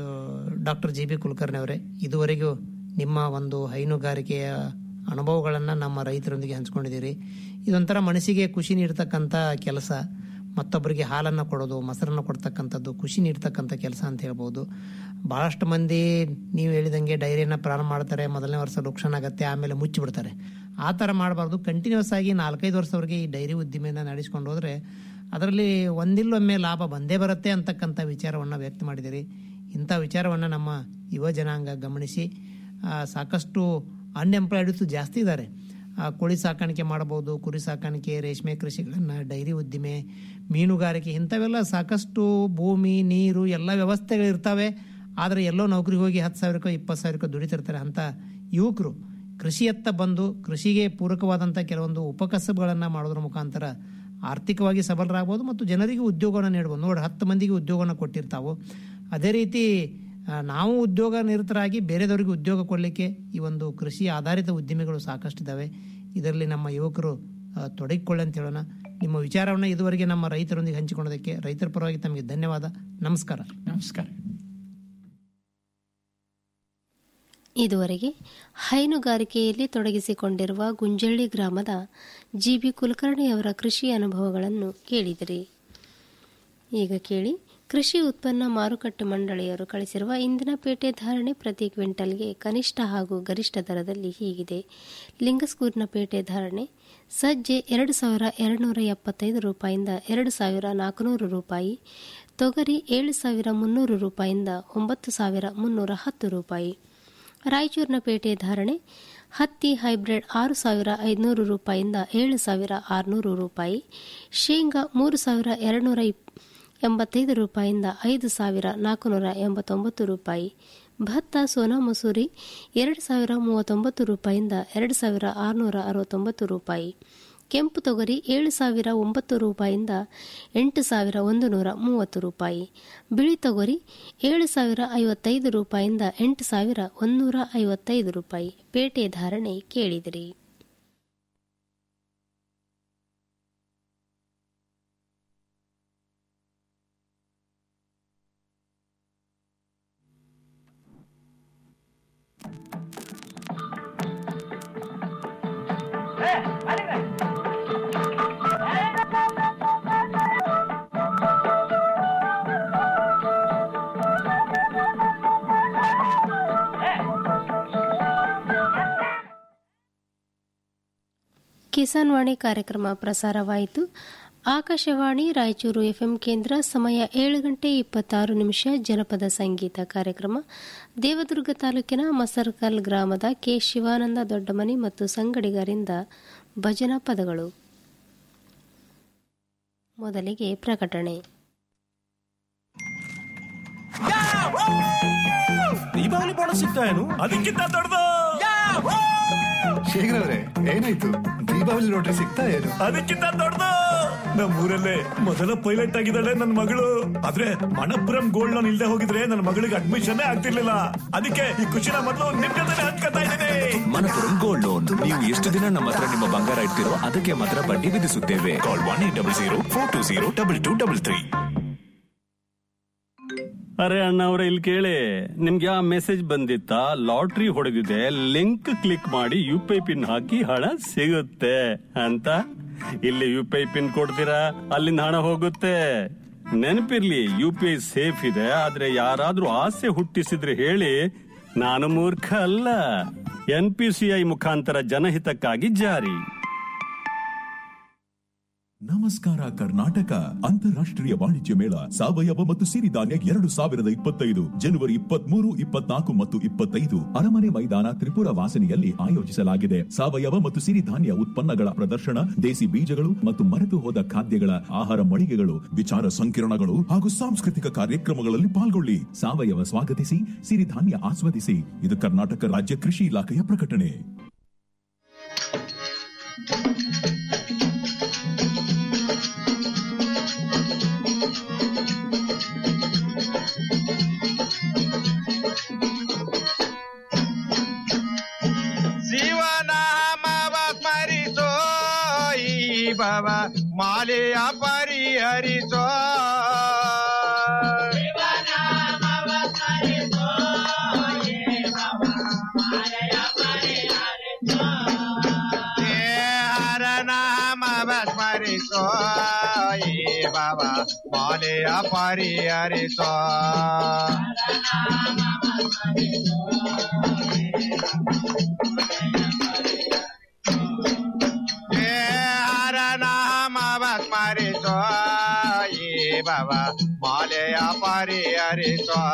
ಡಾಕ್ಟರ್ ಜಿ ಬಿ ಕುಲಕರ್ಣಿ ಅವರೇ ಇದುವರೆಗೂ ನಿಮ್ಮ ಒಂದು ಹೈನುಗಾರಿಕೆಯ ಅನುಭವಗಳನ್ನು ನಮ್ಮ ರೈತರೊಂದಿಗೆ ಹಂಚ್ಕೊಂಡಿದ್ದೀರಿ ಇದೊಂಥರ ಮನಸ್ಸಿಗೆ ಖುಷಿ ನೀಡ್ತಕ್ಕಂಥ ಕೆಲಸ ಮತ್ತೊಬ್ಬರಿಗೆ ಹಾಲನ್ನು ಕೊಡೋದು ಮೊಸರನ್ನು ಕೊಡ್ತಕ್ಕಂಥದ್ದು ಖುಷಿ ನೀಡ್ತಕ್ಕಂಥ ಕೆಲಸ ಅಂತ ಹೇಳ್ಬೋದು ಬಹಳಷ್ಟು ಮಂದಿ ನೀವು ಹೇಳಿದಂಗೆ ಡೈರಿಯನ್ನು ಪ್ರಾರಂಭ ಮಾಡ್ತಾರೆ ಮೊದಲನೇ ವರ್ಷ ಲುಕ್ಷಣ ಆಗತ್ತೆ ಆಮೇಲೆ ಮುಚ್ಚಿಬಿಡ್ತಾರೆ ಆ ಥರ ಮಾಡಬಾರ್ದು ಕಂಟಿನ್ಯೂಸ್ ಆಗಿ ನಾಲ್ಕೈದು ವರ್ಷವರೆಗೆ ಈ ಡೈರಿ ಉದ್ದಿಮೆಯನ್ನು ನಡೆಸ್ಕೊಂಡು ಹೋದ್ರೆ ಅದರಲ್ಲಿ ಒಂದಿಲ್ಲೊಮ್ಮೆ ಲಾಭ ಬಂದೇ ಬರುತ್ತೆ ಅಂತಕ್ಕಂಥ ವಿಚಾರವನ್ನು ವ್ಯಕ್ತ ಮಾಡಿದಿರಿ ಇಂಥ ವಿಚಾರವನ್ನು ನಮ್ಮ ಯುವ ಜನಾಂಗ ಗಮನಿಸಿ ಆ, ಸಾಕಷ್ಟು ಅನ್ಎಂಪ್ಲಾಯ್ಡ್ಸು ಜಾಸ್ತಿ ಇದ್ದಾರೆ ಆ, ಕೋಳಿ ಸಾಕಾಣಿಕೆ ಮಾಡಬಹುದು ಕುರಿ ಸಾಕಾಣಿಕೆ ರೇಷ್ಮೆ ಕೃಷಿಗಳನ್ನು ಡೈರಿ ಉದ್ದಿಮೆ ಮೀನುಗಾರಿಕೆ ಇಂಥವೆಲ್ಲ ಸಾಕಷ್ಟು ಭೂಮಿ ನೀರು ಎಲ್ಲ ವ್ಯವಸ್ಥೆಗಳು ಇರ್ತವೆ ಆದರೆ ಎಲ್ಲೋ ನೌಕರಿಗೆ ಹೋಗಿ ಹತ್ತು ಸಾವಿರಕ್ಕೋ ಇಪ್ಪತ್ತು ಸಾವಿರಕ್ಕೋ ದುಡಿತಿರ್ತಾರೆ ಅಂತ ಯುವಕರು ಕೃಷಿಯತ್ತ ಬಂದು ಕೃಷಿಗೆ ಪೂರಕವಾದಂಥ ಕೆಲವೊಂದು ಉಪಕಸಬುಗಳನ್ನು ಮಾಡೋದ್ರ ಮುಖಾಂತರ ಆರ್ಥಿಕವಾಗಿ ಸಬಲರಾಗ್ಬೋದು ಮತ್ತು ಜನರಿಗೆ ಉದ್ಯೋಗವನ್ನು ನೀಡ್ಬೋದು ನೋಡಿ ಹತ್ತು ಮಂದಿಗೆ ಉದ್ಯೋಗವನ್ನು ಕೊಟ್ಟಿರ್ತಾವು ಅದೇ ರೀತಿ ಆ, ನಾವು ಉದ್ಯೋಗ ನಿರತರಾಗಿ ಬೇರೆದವರಿಗೆ ಉದ್ಯೋಗ ಕೊಡಲಿಕ್ಕೆ ಈ ಒಂದು ಕೃಷಿ ಆಧಾರಿತ ಉದ್ಯಮಿಗಳು ಸಾಕಷ್ಟಿದ್ದಾವೆ ಇದರಲ್ಲಿ ನಮ್ಮ ಯುವಕರು ಆ, ತೊಡಗಿಕೊಳ್ಳಿ ಅಂತ ಹೇಳೋಣ ನಿಮ್ಮ ವಿಚಾರವನ್ನು ಇದುವರೆಗೆ ನಮ್ಮ ರೈತರೊಂದಿಗೆ ಹಂಚಿಕೊಳ್ಳೋದಕ್ಕೆ ರೈತರ ಪರವಾಗಿ ತಮಗೆ ಧನ್ಯವಾದ ನಮಸ್ಕಾರ ನಮಸ್ಕಾರ ಇದುವರೆಗೆ ಹೈನುಗಾರಿಕೆಯಲ್ಲಿ ತೊಡಗಿಸಿಕೊಂಡಿರುವ ಗುಂಜಳ್ಳಿ ಗ್ರಾಮದ ಜಿಬಿ ಕುಲಕರ್ಣಿ ಅವರ ಕೃಷಿ ಅನುಭವಗಳನ್ನು ಕೇಳಿದಿರಿ ಈಗ ಕೇಳಿ ಕೃಷಿ ಉತ್ಪನ್ನ ಮಾರುಕಟ್ಟೆ ಮಂಡಳಿಯವರು ಕಳಿಸಿರುವ ಇಂದಿನ ಪೇಟೆ ಧಾರಣೆ ಪ್ರತಿ ಕ್ವಿಂಟಲ್ಗೆ ಕನಿಷ್ಠ ಹಾಗೂ ಗರಿಷ್ಠ ದರದಲ್ಲಿ ಹೀಗಿದೆ ಲಿಂಗಸ್ಕೂರಿನ ಪೇಟೆ ಧಾರಣೆ ಸಜ್ಜೆ ಎರಡು ಸಾವಿರ ಎರಡುನೂರ ಎಪ್ಪತ್ತೈದು ರೂಪಾಯಿಂದ ಎರಡು ಸಾವಿರ ನಾಲ್ಕುನೂರು ರೂಪಾಯಿ ತೊಗರಿ ಏಳು ಸಾವಿರ ಮುನ್ನೂರು ರೂಪಾಯಿಂದ ಒಂಬತ್ತು ಸಾವಿರ ಮುನ್ನೂರ ಹತ್ತು ರೂಪಾಯಿ ರಾಯಚೂರಿನ ಪೇಟೆ ಧಾರಣೆ ಹತ್ತಿ ಹೈಬ್ರಿಡ್ ಆರು ಸಾವಿರ ಐದುನೂರು ರೂಪಾಯಿಂದ ಏಳು ಸಾವಿರ ಆರುನೂರು ರೂಪಾಯಿ ಶೇಂಗಾ ಮೂರು ಸಾವಿರ ಎರಡುನೂರ ಎಂಬತ್ತೈದು ರೂಪಾಯಿಂದ ಐದು ಸಾವಿರ ನಾಲ್ಕುನೂರ ಎಂಬತ್ತೊಂಬತ್ತು ರೂಪಾಯಿ ಭತ್ತ ಸೋನಾ ಮಸೂರಿ ಎರಡು ಸಾವಿರ ಮೂವತ್ತೊಂಬತ್ತು ರೂಪಾಯಿಂದ ಎರಡು ಸಾವಿರ ಆರುನೂರ ಅರವತ್ತೊಂಬತ್ತು ರೂಪಾಯಿ ಕೆಂಪು ತೊಗರಿ ಏಳು ಸಾವಿರ ಒಂಬತ್ತು ರೂಪಾಯಿಂದ ಎಂಟು ಸಾವಿರ ಒಂದು ನೂರ ಮೂವತ್ತು ರೂಪಾಯಿ ಬಿಳಿ ತೊಗರಿ ಏಳು ಸಾವಿರ ಐವತ್ತೈದು ರೂಪಾಯಿಂದ ಎಂಟು ಸಾವಿರ ಒಂದೂರ ಐವತ್ತೈದು ರೂಪಾಯಿ ಪೇಟೆ ಧಾರಣೆ ಕೇಳಿದಿರಿ ಕಿಸಾನ್ ವಾಣಿ ಕಾರ್ಯಕ್ರಮ ಪ್ರಸಾರವಾಯಿತು ಆಕಾಶವಾಣಿ ರಾಯಚೂರು ಎಫ್ಎಂ ಕೇಂದ್ರ ಸಮಯ ಏಳು ಗಂಟೆ ಇಪ್ಪತ್ತಾರು ನಿಮಿಷ ಜನಪದ ಸಂಗೀತ ಕಾರ್ಯಕ್ರಮ ದೇವದುರ್ಗ ತಾಲೂಕಿನ ಮಸರ್ಕಲ್ ಗ್ರಾಮದ ಕೆ ಶಿವಾನಂದ ದೊಡ್ಡಮನಿ ಮತ್ತು ಸಂಗಡಿಗರಿಂದ ಭಜನಾ ಪದಗಳು ಮೊದಲಿಗೆ ಪ್ರಕಟಣೆ ದೀಪಾವಳಿ ಬೋನಸ್ ಸಿಗ್ತಾ ಏನು ಅದಕ್ಕಿಂತ ದೊಡ್ಡದು ಶೇಖರ್ ಅವ್ರೆ ಏನಾಯ್ತು ದೀಪಾವಳಿ ಲಾಟ್ರಿ ಸಿಗ್ತಾ ಏನು ಅದಕ್ಕಿಂತ ದೊಡ್ಡದು ನಮ್ಮೂರಲ್ಲೇ ಮೊದಲ ಪೈಲಟ್ ಆಗಿದ್ದಾಳೆ ನನ್ನ ಮಗಳು ಆದ್ರೆ ಮಣಪುರಂ ಗೋಲ್ಡ್ ಲೋನ್ ಇಲ್ದೆ ಹೋಗಿದ್ರೆ ನನ್ನ ಮಗಳಿಗೆ ಅಡ್ಮಿಷನ್ ಆಗ್ತಿರ್ಲಿಲ್ಲ ಅದಕ್ಕೆ ಈ ಖುಷಿನ ಮೊದಲು ನಿಮ್ ಜೊತೆ ಹಂಚ್ಕೊತಾ ಇದ್ದೀನಿ ಮನಪುರಂ ಗೋಲ್ಡ್ ಲೋನ್ ನೀವು ಎಷ್ಟು ದಿನ ನಮ್ಮ ಹತ್ರ ನಿಮ್ಮ ಬಂಗಾರ ಇಡ್ತೀರೋ ಅದಕ್ಕೆ ಮಾತ್ರ ಬಡ್ಡಿ ವಿಧಿಸುತ್ತೇವೆ call one eight double zero four two zero double two double three ಅರೆ ಅಣ್ಣ ಅವ್ರೆ ಇಲ್ಲಿ ಕೇಳಿ ನಿಮ್ಗೆ ಆ ಮೆಸೇಜ್ ಬಂದಿತ್ತಾ ಲಾಟ್ರಿ ಹೊಡೆದಿದೆ ಲಿಂಕ್ ಕ್ಲಿಕ್ ಮಾಡಿ ಯು ಪಿ ಐ ಪಿನ್ ಹಾಕಿ ಹಣ ಸಿಗುತ್ತೆ ಅಂತ ಇಲ್ಲಿ ಯು ಪಿ ಐ ಪಿನ್ ಕೊಡ್ತೀರಾ ಅಲ್ಲಿಂದ ಹಣ ಹೋಗುತ್ತೆ ನೆನಪಿರ್ಲಿ ಯು ಪಿ ಐ ಸೇಫ್ ಇದೆ ಆದ್ರೆ ಯಾರಾದ್ರೂ ಆಸೆ ಹುಟ್ಟಿಸಿದ್ರೆ ಹೇಳಿ ನಾನು ಮೂರ್ಖ ಅಲ್ಲ ಎನ್ ಪಿ ಸಿ ಐ ಮುಖಾಂತರ ಜನಹಿತಕ್ಕಾಗಿ ಜಾರಿ ನಮಸ್ಕಾರ ಕರ್ನಾಟಕ ಅಂತಾರಾಷ್ಟ್ರೀಯ ವಾಣಿಜ್ಯ ಮೇಳ ಸಾವಯವ ಮತ್ತು ಸಿರಿಧಾನ್ಯ ಎರಡು ಸಾವಿರದ ಇಪ್ಪತ್ತೈದು ಜನವರಿ ಇಪ್ಪತ್ಮೂರು ಇಪ್ಪತ್ನಾಲ್ಕು ಮತ್ತು ಇಪ್ಪತ್ತೈದು ಅರಮನೆ ಮೈದಾನ ತ್ರಿಪುರ ವಾಸನೆಯಲ್ಲಿ ಆಯೋಜಿಸಲಾಗಿದೆ ಸಾವಯವ ಮತ್ತು ಸಿರಿಧಾನ್ಯ ಉತ್ಪನ್ನಗಳ ಪ್ರದರ್ಶನ ದೇಸಿ ಬೀಜಗಳು ಮತ್ತು ಮರೆತು ಹೋದ ಖಾದ್ಯಗಳ ಆಹಾರ ಮಳಿಗೆಗಳು ವಿಚಾರ ಸಂಕಿರಣಗಳು ಹಾಗೂ ಸಾಂಸ್ಕೃತಿಕ ಕಾರ್ಯಕ್ರಮಗಳಲ್ಲಿ ಪಾಲ್ಗೊಳ್ಳಿ ಸಾವಯವ ಸ್ವಾಗತಿಸಿ ಸಿರಿಧಾನ್ಯ ಆಸ್ವಾದಿಸಿ ಇದು ಕರ್ನಾಟಕ ರಾಜ್ಯ ಕೃಷಿ ಇಲಾಖೆಯ ಪ್ರಕಟಣೆ ಶಿವನಾಮವ ಸ್ಮರಿಸೋ ಈ ಭವ ಮಾಲೆಯ ಪರಿಹರಿಸೋ ಹೇ ಹರನಾಮವ ಸ್ಮರಿಸೋ ಈ ಭವ ಮಾಲೆಯ ಪರಿಹರಿಸೋ ಹೇ ಹರನಾಮವ ಸ್ಮರಿಸೋ ಈ ಭವ ಮಾಲೆಯ ಪರಿಹರಿಸೋ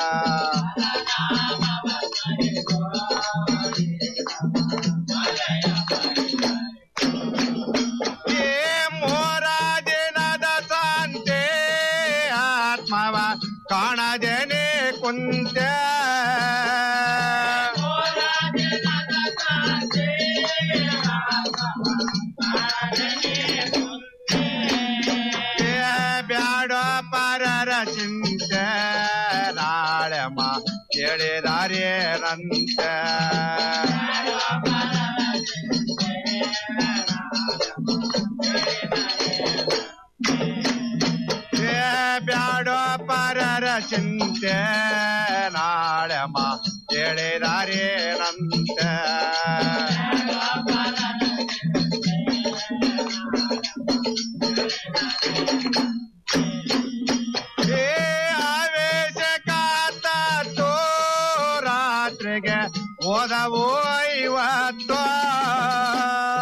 ಹೇ ಮೋರ ದಿನದ ಸಂತೆ ಆತ್ಮವ ಕಾಣದೇನೆ ಕುಂತೆ ಹೇ ಬ್ಯಾಡೋ ಪರರ ಚಿಂತೆ ನಾಳೆ ಮಾ ಕೇಳಿದಾರೇನಂತೆ ಹೇ ಬ್ಯಾಡೋ ಪರರ ಚಿಂತೆ ನಾಳೆ ಮಾ ಕೇಳಿದಾರೇನಂತೆ ಹೇ ಜಾತ್ರೆಗೆ ಹೋದವು ಇವತ್ತು